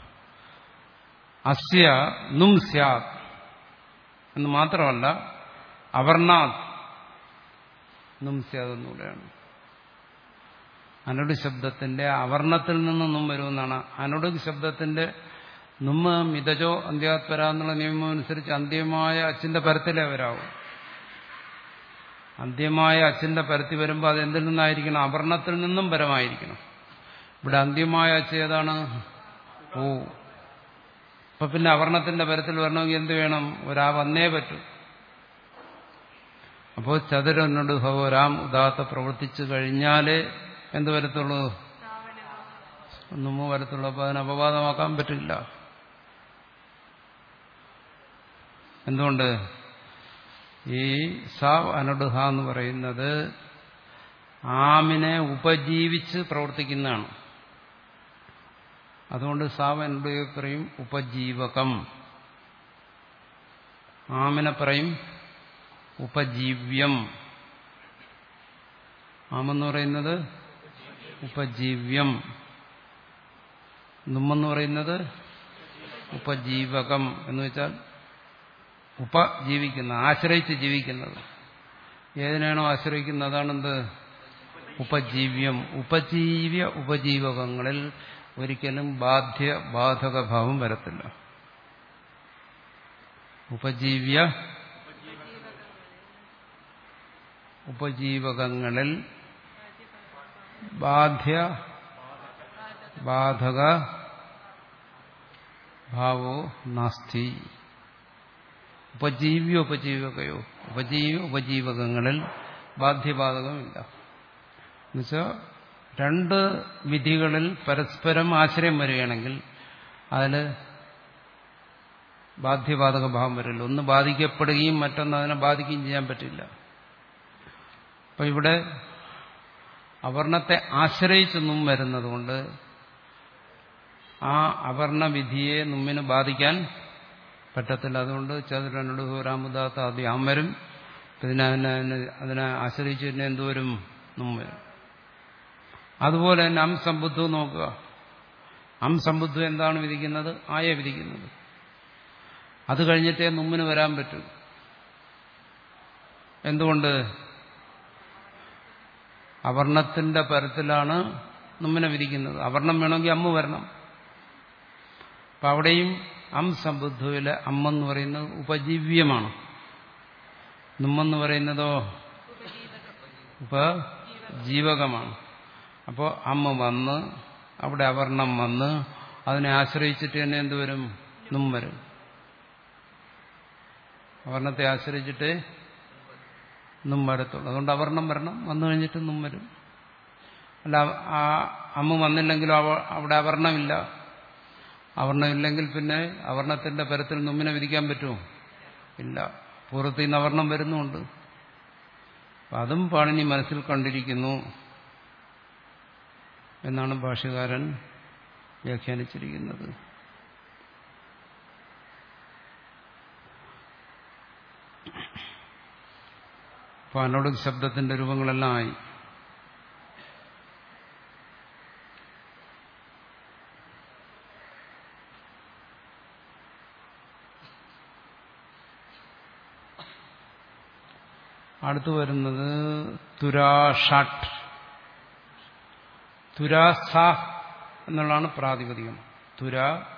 അസ്യ നും സ്യാത് എന്ന് മാത്രമല്ല അവർണാത് നും സ്യാത് എന്നുകൂടെയാണ് അനുട് ശബ്ദത്തിന്റെ അവർണത്തിൽ നിന്ന് നും വരുമെന്നാണ് അനുട് ശബ്ദത്തിന്റെ നുമ്മ മിതജോ അന്ത്യാത്പര എന്നുള്ള നിയമം അനുസരിച്ച് അന്ത്യമായ അച്ഛന്റെ പരത്തിലേ വരാവൂ അന്ത്യമായ അച്ഛന്റെ പരത്തി വരുമ്പോൾ അത് എന്തിൽ നിന്നായിരിക്കണം അവർണത്തിൽ നിന്നും പരമായിരിക്കണം ഇവിടെ അന്ത്യമായ അച്ഛ ഏതാണ് ഓ അപ്പൊ പിന്നെ അവർണത്തിന്റെ പരത്തിൽ വരണമെങ്കിൽ എന്ത് വേണം ഒരാ വന്നേ പറ്റൂ അപ്പോൾ ചതുരനോട് ഹോരാം ഉദാത്ത പ്രവർത്തിച്ചു കഴിഞ്ഞാലേ എന്ത് വരത്തുള്ളൂ ഒന്നും വരത്തുള്ളൂ അപ്പൊ അതിന് അപവാദമാക്കാൻ പറ്റില്ല എന്തുകൊണ്ട് ഈ സ അനുടുഹ എന്ന് പറയുന്നത് ആമിനെ ഉപജീവിച്ച് പ്രവർത്തിക്കുന്നതാണ് അതുകൊണ്ട് സാവ് അനുടുഹ പറയും ഉപജീവകം ആമിനെ പറയും ഉപജീവ്യം ആമെന്ന് പറയുന്നത് ഉപജീവ്യം നുമ്മെന്ന് പറയുന്നത് ഉപജീവകം എന്ന് വെച്ചാൽ ഉപജീവിക്കുന്ന ആശ്രയിച്ച് ജീവിക്കുന്നത് ഏതിനാണോ ആശ്രയിക്കുന്നത് അതാണെന്ത് ഉപജീവ്യം ഉപജീവ്യ ഉപജീവകങ്ങളിൽ ഒരിക്കലും ബാധ്യ ബാധക ഭാവം വരത്തില്ല ഉപജീവ്യ ഉപജീവകങ്ങളിൽ ബാധ്യ ബാധക ഭാവോ നാസ്തി ഉപജീവ്യ ഉപജീവകയോ ഉപജീവ്യ ഉപജീവകങ്ങളിൽ ബാധ്യബാധകമില്ല എന്നുവെച്ചാൽ രണ്ട് വിധികളിൽ പരസ്പരം ആശ്രയം വരികയാണെങ്കിൽ അതിൽ ബാധ്യബാധക ഭാവം വരില്ല ഒന്ന് ബാധിക്കപ്പെടുകയും മറ്റൊന്ന് അതിനെ ബാധിക്കുകയും ചെയ്യാൻ പറ്റില്ല അപ്പൊ ഇവിടെ അവർണത്തെ ആശ്രയിച്ചൊന്നും വരുന്നതുകൊണ്ട് ആ അവർണ വിധിയെ നമ്മിന് ബാധിക്കാൻ പറ്റത്തില്ല അതുകൊണ്ട് ചതുരനോട് ഹോരാമുദാത്ത ആദ്യം ആം വരും പിന്നെ അതിനെ അതിനെ ആശ്രയിച്ച് തന്നെ എന്തുവരും നും വരും അതുപോലെ തന്നെ അം സമ്പുദ്ധു നോക്കുക അം സമ്പുദ്ധു എന്താണ് വിധിക്കുന്നത് ആയ വിധിക്കുന്നത് അത് കഴിഞ്ഞിട്ടേ നുമ്മിന് വരാൻ പറ്റൂ എന്തുകൊണ്ട് അവർണത്തിന്റെ പരത്തിലാണ് നുമ്മിനെ വിധിക്കുന്നത് അവർണം വേണമെങ്കിൽ അമ്മ വരണം അപ്പൊ അവിടെയും അം സമ്പുദ്ധുവിലെ അമ്മെന്ന് പറയുന്നത് ഉപജീവ്യമാണ് നുമ്മെന്ന് പറയുന്നതോ ഉപജീവകമാണ് അപ്പോൾ അമ്മ വന്ന് അവിടെ അവർണം വന്ന് അതിനെ ആശ്രയിച്ചിട്ട് തന്നെ എന്തുവരും നും വരും അവർണത്തെ ആശ്രയിച്ചിട്ട് നും വരത്തുള്ളൂ അതുകൊണ്ട് അവർണം വരണം വന്നു കഴിഞ്ഞിട്ട് നും വരും അല്ല ആ അമ്മ വന്നില്ലെങ്കിലും അവിടെ അവർണമില്ല അവർണമില്ലെങ്കിൽ പിന്നെ അവർണത്തിന്റെ പരത്തിൽ നുമ്മിനെ വിധിക്കാൻ പറ്റുമോ ഇല്ല പൂർവ്വത്തിൽ നിന്ന് അവർണം വരുന്നുമുണ്ട് അതും പാണിനി മനസ്സിൽ കണ്ടിരിക്കുന്നു എന്നാണ് ഭാഷകാരൻ വ്യാഖ്യാനിച്ചിരിക്കുന്നത് അപ്പൊ അനോട് ശബ്ദത്തിന്റെ രൂപങ്ങളെല്ലാം ആയി അടുത്തു വരുന്നത് തുരാഷാട്ട് തുരാസ എന്നുള്ളതാണ് പ്രാതിപതികം തുര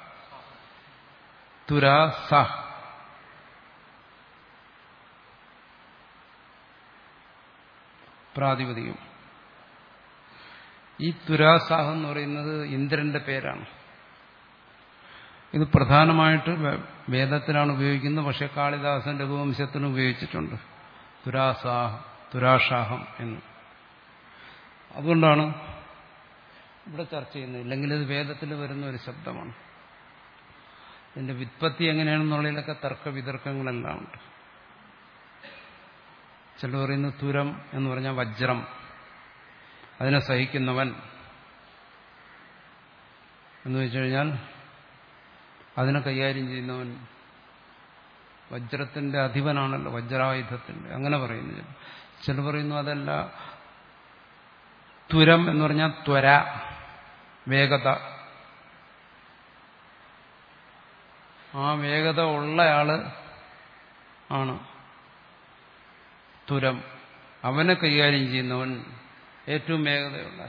തുരാസ പ്രാതിപതികം ഈ തുരാസാഹം എന്ന് പറയുന്നത് ഇന്ദ്രന്റെ പേരാണ് ഇത് പ്രധാനമായിട്ട് വേദത്തിലാണ് ഉപയോഗിക്കുന്നത് പക്ഷെ കാളിദാസൻ രഘുവംശത്തിന് ഉപയോഗിച്ചിട്ടുണ്ട് തുരാസാഹ തുരാഷാഹം എന്ന് അതുകൊണ്ടാണ് ഇവിടെ ചർച്ച ചെയ്യുന്നത് ഇല്ലെങ്കിൽ ഇത് വേദത്തിൽ വരുന്ന ഒരു ശബ്ദമാണ് ഇതിന്റെ വിത്പത്തി എങ്ങനെയാണെന്നുള്ളതിലൊക്കെ തർക്ക വിതർക്കങ്ങളെല്ലാം ഉണ്ട് ചില പറയുന്നു തുരം എന്ന് പറഞ്ഞാൽ വജ്രം അതിനെ സഹിക്കുന്നവൻ എന്ന് വെച്ചു കഴിഞ്ഞാൽ അതിനെ കൈകാര്യം ചെയ്യുന്നവൻ വജ്രത്തിന്റെ അധിപനാണല്ലോ വജ്രായുധത്തിന്റെ അങ്ങനെ പറയുന്നു ചില പറയുന്നു അതല്ല തുരം എന്ന് പറഞ്ഞാൽ ത്വര വേഗത ആ വേഗത ഉള്ളയാള് ആണ് തുരം അവനെ കൈകാര്യം ചെയ്യുന്നവൻ ഏറ്റവും വേഗതയുള്ള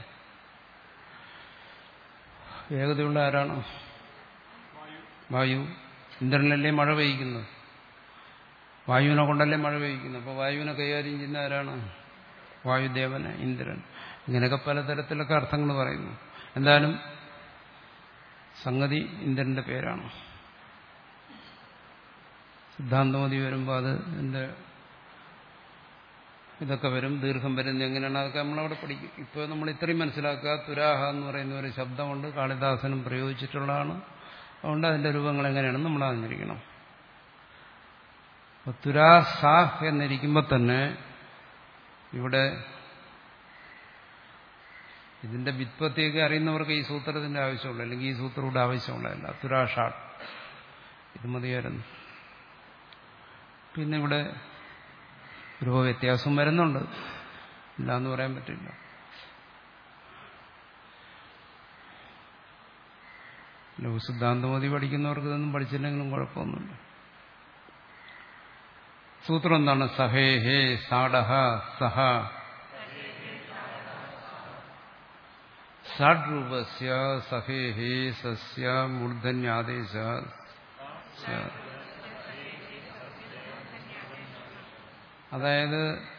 വേഗതയുള്ള ആരാണ് വായു ഇന്ദ്രനല്ലേ മഴ പെയ്യ്ക്കുന്നത് വായുവിനെ കൊണ്ടല്ലേ മഴ പെയ്യ്ക്കുന്നത് അപ്പോൾ വായുവിനെ കൈകാര്യം ചെയ്യുന്ന ആരാണ് വായുദേവന് ഇന്ദ്രൻ ഇങ്ങനെയൊക്കെ പലതരത്തിലൊക്കെ അർത്ഥങ്ങൾ പറയുന്നു എന്തായാലും സംഗതി ഇന്ദ്രന്റെ പേരാണ് സിദ്ധാന്തമതി വരുമ്പോൾ അത് എന്റെ ഇതൊക്കെ വരും ദീർഘം വരുന്നത് എങ്ങനെയാണ് അതൊക്കെ നമ്മളവിടെ പഠിക്കും ഇപ്പോൾ നമ്മൾ ഇത്രയും മനസ്സിലാക്കുക തുരാഹ എന്ന് പറയുന്ന ഒരു ശബ്ദമുണ്ട് കാളിദാസനും പ്രയോഗിച്ചിട്ടുള്ളതാണ് അതുകൊണ്ട് അതിന്റെ രൂപങ്ങൾ എങ്ങനെയാണെന്ന് നമ്മൾ അറിഞ്ഞിരിക്കണം തുരാസാഹ് എന്നിരിക്കുമ്പോൾ തന്നെ ഇവിടെ ഇതിന്റെ വിത്പത്തിയൊക്കെ അറിയുന്നവർക്ക് ഈ സൂത്രത്തിന്റെ ആവശ്യമുള്ളൂ അല്ലെങ്കിൽ ഈ സൂത്രം ഇവിടെ ആവശ്യമുള്ളതല്ല തുരാഷാട്ട് ഇത് മതിയായിരുന്നു പിന്നെ ഇവിടെ രൂപവ്യത്യാസം വരുന്നുണ്ട് ഇല്ല എന്ന് പറയാൻ പറ്റില്ല ലഘുസിദ്ധാന്തമതി പഠിക്കുന്നവർക്ക് ഇതൊന്നും പഠിച്ചില്ലെങ്കിലും കുഴപ്പമൊന്നുമില്ല സൂത്രം എന്താണ് സഹേ ഹേ സാഡഹ സഹ ഷഡ്രൂപസ്യ സഹേ ഹേ സസ്യ മൂർധന്യാദേശ അതായത്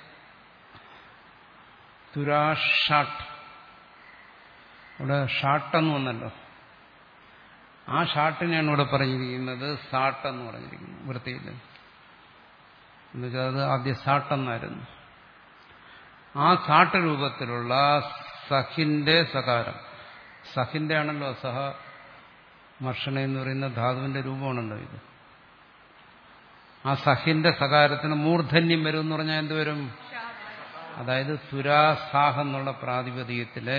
തുരാഷാട്ട് ഇവിടെ ഷാട്ടെന്ന് വന്നല്ലോ ആ ഷാട്ടിനെയാണ് ഇവിടെ പറഞ്ഞിരിക്കുന്നത് സാട്ടെന്ന് പറഞ്ഞിരിക്കുന്നത് വൃത്തിയിൽ എന്നുവെച്ചാൽ അത് ആദ്യ സാട്ടെന്നായിരുന്നു ആ സാട്ട് രൂപത്തിലുള്ള സഹിന്റെ സകാരം സഹിന്റെ ആണല്ലോ സഹ മർഷണ എന്ന് പറയുന്ന ധാതുവിന്റെ രൂപമാണല്ലോ ഇത് ആ സഹിന്റെ സകാരത്തിന് മൂർധന്യം വരും എന്ന് പറഞ്ഞാൽ എന്തുവരും അതായത് തുരാസാഹ് എന്നുള്ള പ്രാതിപതികത്തിലെ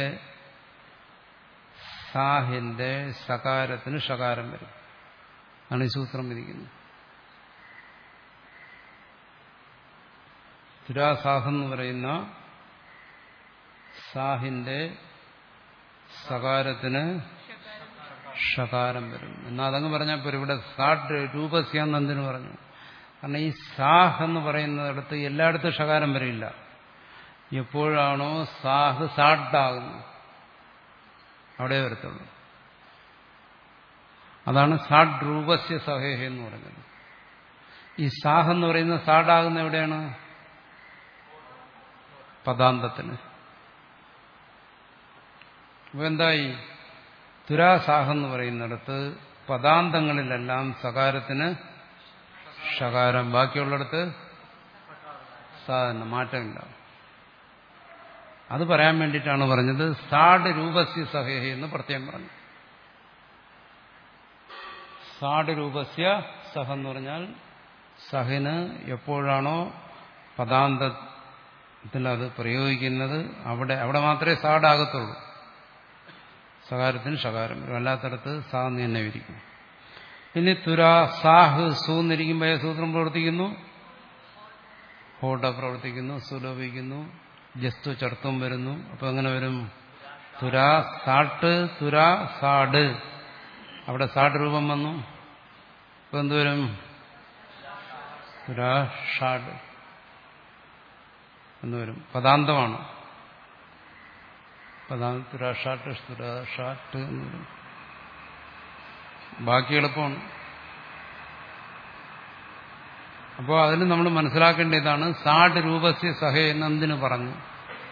സാഹിന്റെ സകാരത്തിന് ഷകാരം വരും ആണ് ഈ സൂത്രം വിധിക്കുന്നത് തുരാസാഹ് എന്ന് പറയുന്ന സാഹിന്റെ സകാരത്തിന് ഷകാരം വരും എന്നാൽ അതങ്ങ് പറഞ്ഞാൽ പോലും ഇവിടെ സാട്ട് രൂപസ്യാന്ന് എന്തിനു പറഞ്ഞു കാരണം ഈ സാഹ് എന്ന് പറയുന്നിടത്ത് എല്ലായിടത്തും ഷകാരം വരില്ല എപ്പോഴാണോ സാഹ് സാട്ടാകുന്നത് അവിടെ വരത്തുള്ളൂ അതാണ് സാഡ് രൂപസ്യ സഹേഹ എന്ന് പറയുന്നത് ഈ സാഹ് എന്ന് പറയുന്നത് സാഡാകുന്ന എവിടെയാണ് പദാന്തത്തിന് അപ്പൊ എന്തായി തുരാസാഹ് എന്ന് പറയുന്നിടത്ത് പദാന്തങ്ങളിലെല്ലാം സകാരത്തിന് ഷകാരം ബാക്കിയുള്ളിടത്ത് സാധാരണ മാറ്റമില്ല അത് പറയാൻ വേണ്ടിയിട്ടാണ് പറഞ്ഞത് സാഡ് രൂപസ്യ സഹേഹ എന്ന് പ്രത്യേകം പറഞ്ഞു സാഡ് രൂപസ്യ സഹ എന്ന് പറഞ്ഞാൽ സഹിന് എപ്പോഴാണോ പദാന്തത്തിൽ അത് പ്രയോഗിക്കുന്നത് അവിടെ അവിടെ മാത്രമേ സാഡാകത്തുള്ളൂ സകാരത്തിന് ഷകാരം വരും അല്ലാത്തടത്ത് സാ എന്ന് തന്നെ വിരിക്കും ഇനി തുരാ സാഹ് സൂന്നിരിക്കുമ്പോൾ സൂത്രം പ്രവർത്തിക്കുന്നു ഹോട്ട പ്രവർത്തിക്കുന്നു സുലോഭിക്കുന്നു ജസ്തു ചർത്തം വരുന്നു അപ്പൊ എങ്ങനെ വരും തുരാ സാട്ട് തുരാ സാഡ് അവിടെ സാഡ് രൂപം വന്നു ഇപ്പൊ എന്തുവരും തുരാ ഷാഡ് എന്നുവരും പദാന്തമാണ് പദാന്ത തുരാ ഷാട്ട് തുരാ ഷാട്ട് എന്ന് വരും ബാക്കി എളുപ്പമാണ് അപ്പോൾ അതിന് നമ്മൾ മനസ്സിലാക്കേണ്ടതാണ് സാഡ് രൂപസ്യ സഹ എന്ന് എന്തിനു പറഞ്ഞു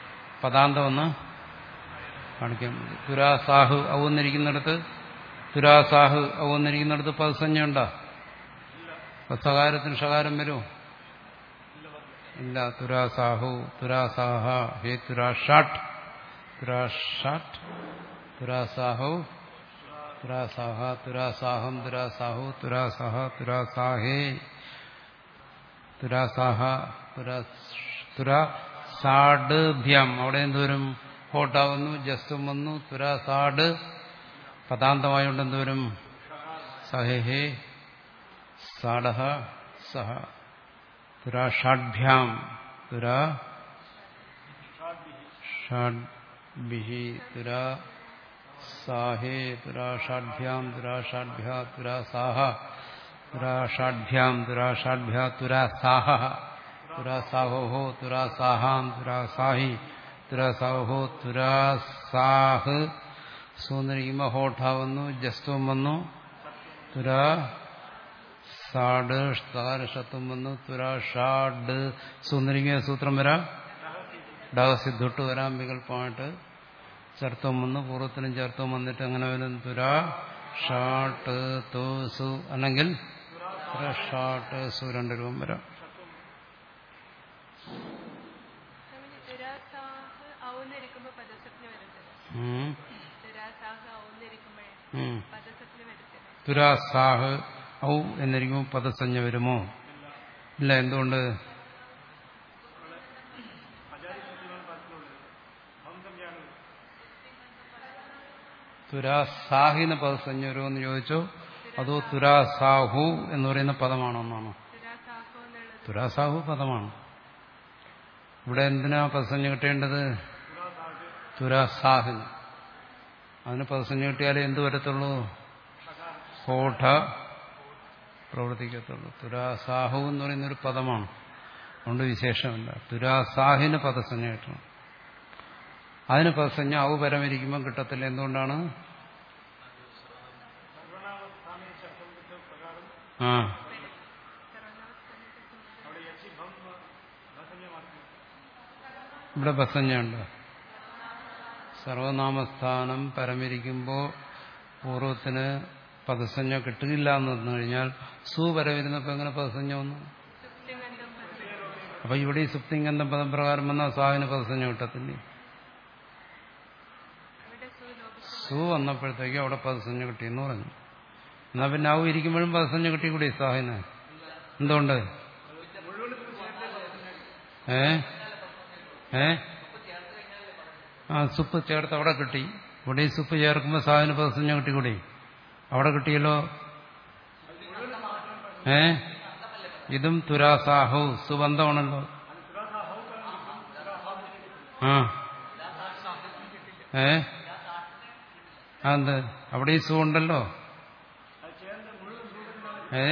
പദാന്തം ഒന്ന് കാണിക്കാൻ മതി തുരാസാഹു ഔന്നിരിക്കുന്നിടത്ത് തുരാസാഹു ഔന്നിരിക്കുന്നിടത്ത് പദസഞ്ജ ഉണ്ടോ സകാരത്തിന് ഷകാരം വരുമോ ഇല്ല തുരാസാഹു തുരാസാഹ ഹേ തുരാഷാട്ട് തുരാഷാട്ട് തുരാസാഹു തുരാസാഹ തുരാസാഹം തുരാസാഹു തുരാസാഹ തുരാസാഹേ തുരാസാഹ തുരാസാഡ്ഭ്യം അവിടെ എന്തോരും ഹോട്ടാവുന്നു ജസ്റ്റും വന്നു തുരാസാഡ് പദാന്തമായോണ്ട് എന്തോരും സഹേ സാഡഹ സഹ തുരാഷാഡ്ഭ്യാം തുരാ ഷാഡ്ഭിഹി തുരാ സാഹേ തുരാഷാഢ്ഭ്യാം തുരാഷാഢ്ഭ്യാ തുരാസാഹ തുരാഷാഢ്ഭ്യാം തുരാഷാഢ്ഭ്യാ തുരാസാഹ തുരാസാഹോ തുരാസാഹാം തുരാസാഹി തുരാസാഹോ തുരാസാഹ് സൂന്നിരിക്കുമ്പോൾ ഹോഠാവുന്നു ജസ്ത്വം വന്നു തുരാ സാഡ് ഷത്തും വന്നു തുരാ ഷാഡ് സൂന്നിരിക്കുക സൂത്രം വരാം ഡഹസിദ്ധുട്ട് വരാം വികല്പമായിട്ട് ചേർത്തം വന്ന് പൂർവ്വത്തിനും ചേർത്തം വന്നിട്ട് അങ്ങനെ വരും തുരാ ഷാട്ട് തോ സു അല്ലെങ്കിൽ ഷാട്ട് സു രണ്ട് രൂപം വരാം സ്വാമിജി, തുരാസാഹ് ഔന്നിരിക്കുമ്പോ പദസത്തിന് വരുന്നത് ഉം, തുരാസാഹ് ഔന്നിരിക്കുമ്പോഴേ ഉം. പദസത്തിന് വരുന്നത് തുരാസാഹ് ഔ എന്നിരിക്കുമ്പോൾ പദസഞ്ജ വരുമോ ഇല്ല എന്തുകൊണ്ട് തുരാസാഹിന് പദസഞ്ജ വരുമോ എന്ന് ചോദിച്ചോ അതോ തുരാസാഹു എന്ന് പറയുന്ന പദമാണോ എന്നാണോ തുരാസാഹു എന്നുള്ളത് തുരാസാഹു പദമാണ് ഇവിടെ എന്തിനാ പദസഞ്ജ കിട്ടേണ്ടത് തുരാസാഹിന് അതിന് പദസഞ്ജ കിട്ടിയാലേ എന്ത് വരത്തുള്ളൂ ഹോഠ പ്രവർത്തിക്കത്തുള്ളൂ തുരാസാഹു എന്ന് പറയുന്ന ഒരു പദമാണ് അതുകൊണ്ട് വിശേഷമില്ല തുരാസാഹിന് പദസഞ്ജ കിട്ടണം അതിന് പദസഞ്ജ ഔ പരമിരിക്കുമ്പോൾ കിട്ടത്തില്ല എന്തുകൊണ്ടാണ് ആ ഇവിടെ ബസഞ്ഞുണ്ട് സർവനാമസ്ഥാനം പരമിരിക്കുമ്പോൾ പൂർവ്വത്തിന് പദസഞ്ജ കിട്ടുകയില്ല എന്ന് വന്നു കഴിഞ്ഞാൽ സു പരമിരുന്നപ്പോൾ എങ്ങനെ പദസഞ്ജ വന്നു സുപ്തിഗന്ധം പദം അപ്പൊ ഇവിടെ ഈ സുപ്തിങ്കന്ധം പദം പ്രകാരം വന്നാൽ സാവിന് പദസഞ്ജ കിട്ടത്തില്ലേ അവിടെ സു ലോപിച്ചു സു വന്നപ്പോഴത്തേക്ക് അവിടെ പദസഞ്ജ കിട്ടിയെന്ന് പറഞ്ഞു എന്നാ പിന്നെ ആവും ഇരിക്കുമ്പോഴും പദസഞ്ജ കിട്ടിക്കൂടി സാഹിന് എന്തുകൊണ്ട് ഏ ഏ ആ സുപ്പ് ചേർത്ത് അവിടെ കിട്ടി ഇവിടെ ഈ സുപ്പ് ചേർക്കുമ്പോൾ സാഹിന് പദസഞ്ജ കിട്ടിക്കൂടി അവിടെ കിട്ടിയല്ലോ ഏ ഇതും തുരാസാഹു സുബന്ധമാണല്ലോ ആ ഏ അതെന്ത് അവിടെ ഈ സു ഉണ്ടല്ലോ ഏ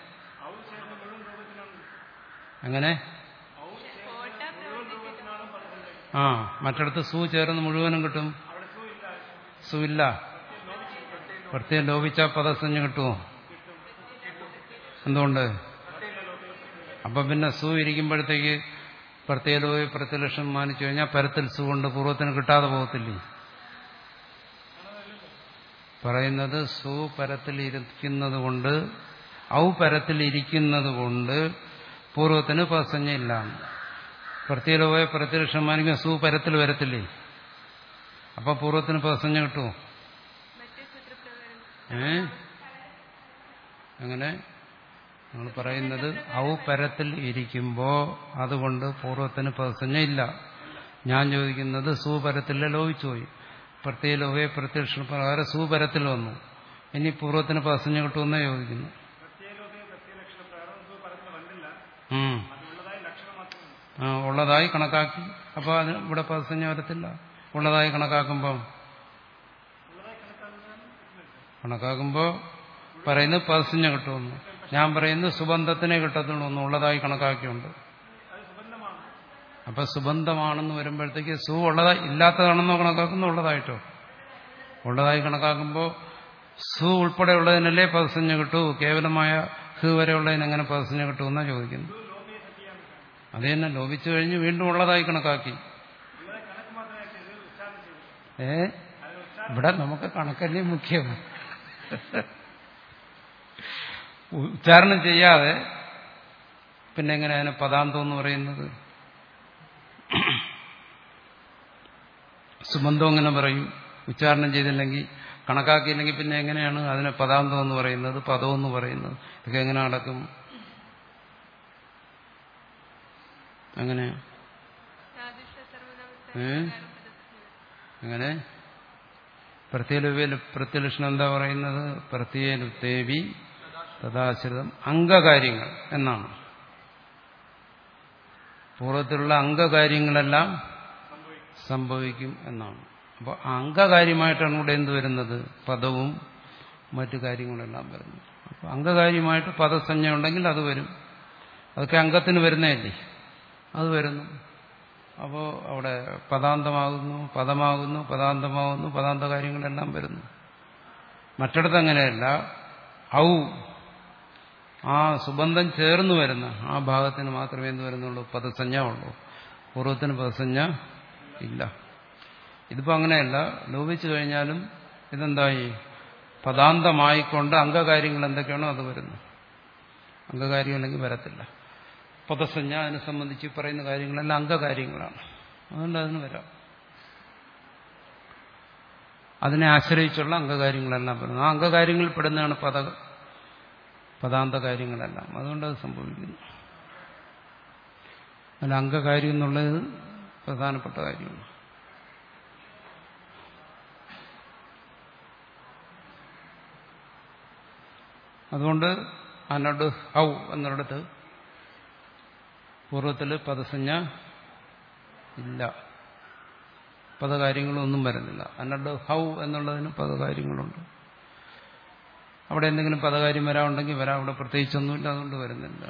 അങ്ങനെ കോട്ട പ്രവർത്തിക്കുന്നു ആ മറ്റിടത്ത് സു ചേർന്ന് മുഴുവനും കിട്ടും സു ഇല്ല പ്രത്യേകം ലോപിച്ച പദസഞ്ജ കിട്ടുമോ എന്തുകൊണ്ട് അപ്പൊ പിന്നെ സു ഇരിക്കുമ്പോഴത്തേക്ക് പ്രത്യേക ലോപി പ്രത്യലക്ഷം മാനിച്ചു കഴിഞ്ഞാൽ പരത്തിൽ സു കൊണ്ട് പൂർവ്വത്തിന് കിട്ടാതെ പോകത്തില്ലേ പറയുന്നത് സു പരത്തിൽ ഇരിക്കുന്നത് കൊണ്ട് ഔ പരത്തിൽ ഇരിക്കുന്നത് കൊണ്ട് പൂർവ്വത്തിന് പദസഞ്ജ ഇല്ല പ്രത്യേകമായ പ്രത്യലക്ഷം മാനിക്കുമ്പോൾ സു പരത്തിൽ വരത്തില്ലേ അപ്പൊ പൂർവ്വത്തിന് പദസഞ്ജ കിട്ടുമോ മറ്റേ സൂത്രപ്രകാരം ഏ അങ്ങനെ നമ്മൾ പറയുന്നത് ഔ പരത്തിൽ ഇരിക്കുമ്പോ അതുകൊണ്ട് പൂർവ്വത്തിന് പദസഞ്ജ ഇല്ല ഞാൻ ചോദിക്കുന്നത് സൂപരത്തിലെ ലോപിച്ചു പോയി പ്രത്യേക ലോഹയെ പ്രത്യക്ഷ പ്രകാരം സൂപരത്തിൽ വന്നു ഇനി പൂർവ്വത്തിന് പദസഞ്ജ കിട്ടുമെന്നേ ചോദിക്കുന്നു ഉം. ആ ഉള്ളതായി കണക്കാക്കി അപ്പൊ അത് ഇവിടെ പദസഞ്ജ വരത്തില്ല ഉള്ളതായി കണക്കാക്കുമ്പം കണക്കാക്കുമ്പോ പറയുന്നത് പദസഞ്ജ കിട്ടുമെന്ന് ഞാൻ പറയുന്നത് സുബന്ധത്തിനെ കിട്ടത്തുള്ളൂ എന്ന് ഉള്ളതായി കണക്കാക്കിയുണ്ട് അപ്പൊ സുബന്ധമാണെന്ന് വരുമ്പോഴത്തേക്ക് സു ഉള്ളതായി ഇല്ലാത്തതാണെന്നോ കണക്കാക്കുന്നു ഉള്ളതായിട്ടോ ഉള്ളതായി കണക്കാക്കുമ്പോൾ സു ഉൾപ്പെടെയുള്ളതിനല്ലേ പദസഞ്ജ കിട്ടൂ കേവലമായ ഹ് വരെയുള്ളതിന് എങ്ങനെ പദസഞ്ജ കിട്ടുമെന്നാ ചോദിക്കുന്നു അത് തന്നെ ലോപിച്ചു കഴിഞ്ഞ് വീണ്ടും ഉള്ളതായി കണക്കാക്കി ഏ ഇവിടെ നമുക്ക് കണക്കല്ലേ മുഖ്യം ഉച്ചാരണം ചെയ്യാതെ പിന്നെ എങ്ങനെ അതിന് പദാന്തം എന്ന് പറയുന്നത് സുബന്ധം എങ്ങനെ പറയും ഉച്ചാരണം ചെയ്തില്ലെങ്കിൽ കണക്കാക്കിയില്ലെങ്കിൽ പിന്നെ എങ്ങനെയാണ് അതിനെ പദാന്തം എന്ന് പറയുന്നത് പദം എന്ന് പറയുന്നത് ഇതൊക്കെ എങ്ങനെ നടക്കും എങ്ങനെയാ സാദൃശ്യ സർവനാമത്തെ ഏ? പ്രകാരം പദസ്യ എങ്ങനെ പ്രത്യലുവിൽ പ്രത്യലക്ഷണം എന്താ പറയുന്നത് പ്രത്യേലുത്തേവി തഥാശ്രിതം അംഗകാര്യങ്ങൾ എന്നാണ് പൂർവ്വത്തിലുള്ള അംഗകാര്യങ്ങളെല്ലാം സംഭവിക്കും എന്നാണ് അപ്പോൾ അംഗകാര്യമായിട്ടാണ് ഇവിടെ എന്ത് വരുന്നത് പദവും മറ്റു കാര്യങ്ങളെല്ലാം വരുന്നത് അപ്പോൾ അംഗകാര്യമായിട്ട് പദസഞ്ജ ഉണ്ടെങ്കിൽ അത് വരും അതൊക്കെ അംഗത്തിന് വരുന്നതല്ലേ അത് വരുന്നു അപ്പോൾ അവിടെ പദാന്തമാകുന്നു പദമാകുന്നു പദാന്തമാകുന്നു പദാന്ത കാര്യങ്ങളെല്ലാം വരുന്നു മറ്റിടത്ത് അങ്ങനെയല്ല ഔ ആ സുബന്ധം ചേർന്ന് വരുന്ന ആ ഭാഗത്തിന് മാത്രമേ എന്ത് വരുന്നുള്ളൂ പദസഞ്ജ ഉള്ളൂ പൂർവ്വത്തിന് പദസഞ്ജ ഇല്ല ഇതിപ്പോ അങ്ങനെയല്ല ലോപിച്ചു കഴിഞ്ഞാലും ഇതെന്തായി പദാന്തമായിക്കൊണ്ട് അംഗകാര്യങ്ങൾ എന്തൊക്കെയാണോ അത് വരുന്നു അംഗകാര്യം അല്ലെങ്കിൽ വരത്തില്ല പദസഞ്ജ അതിനെ സംബന്ധിച്ച് പറയുന്ന കാര്യങ്ങളെല്ലാം അംഗകാര്യങ്ങളാണ് അതുകൊണ്ട് അതിന് വരാം അതിനെ ആശ്രയിച്ചുള്ള അംഗകാര്യങ്ങളെല്ലാം വരുന്നു ആ അംഗകാര്യങ്ങളിൽ പെടുന്നതാണ് പദ പദാന്ത കാര്യങ്ങളെല്ലാം അതുകൊണ്ട് അത് സംഭവിക്കുന്നു അതിൽ അംഗകാര്യം എന്നുള്ളത് പ്രധാനപ്പെട്ട കാര്യമാണ് അതുകൊണ്ട് അനട് ഹൗ എന്നിടത്ത് പൂർവ്വത്തിൽ പദസഞ്ജ ഇല്ല പദകാര്യങ്ങളൊന്നും വരുന്നില്ല അന്നട് ഹൗ എന്നുള്ളതിന് പദകാര്യങ്ങളുണ്ട് അവിടെ എന്തെങ്കിലും പദകാര്യം വരാനുണ്ടെങ്കിൽ വരാം അവിടെ പ്രത്യേകിച്ചൊന്നുമില്ല അതുകൊണ്ട് വരുന്നില്ല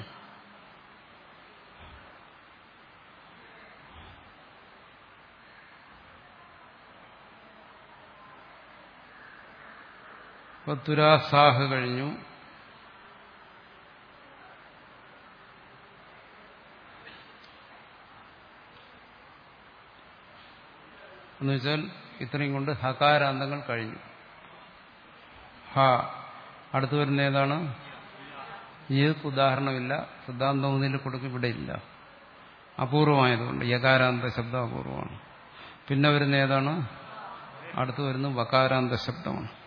അപ്പൊ തുരാസാഹ് കഴിഞ്ഞു എന്നുവെച്ചാൽ ഇത്രയും കൊണ്ട് ഹകാരാന്തങ്ങൾ കഴിഞ്ഞു ഹ അടുത്തു വരുന്ന ഏതാണ് ഈക്ക് ഉദാഹരണമില്ല സിദ്ധാന്തം ഒന്നിൽ കൊടുക്കും ഇവിടെ ഇല്ല അപൂർവമായതുകൊണ്ട് യകാരാന്ത ശബ്ദം അപൂർവമാണ് പിന്നെ വരുന്ന ഏതാണ് അടുത്തു വരുന്ന വകാരാന്ത ശബ്ദമാണ്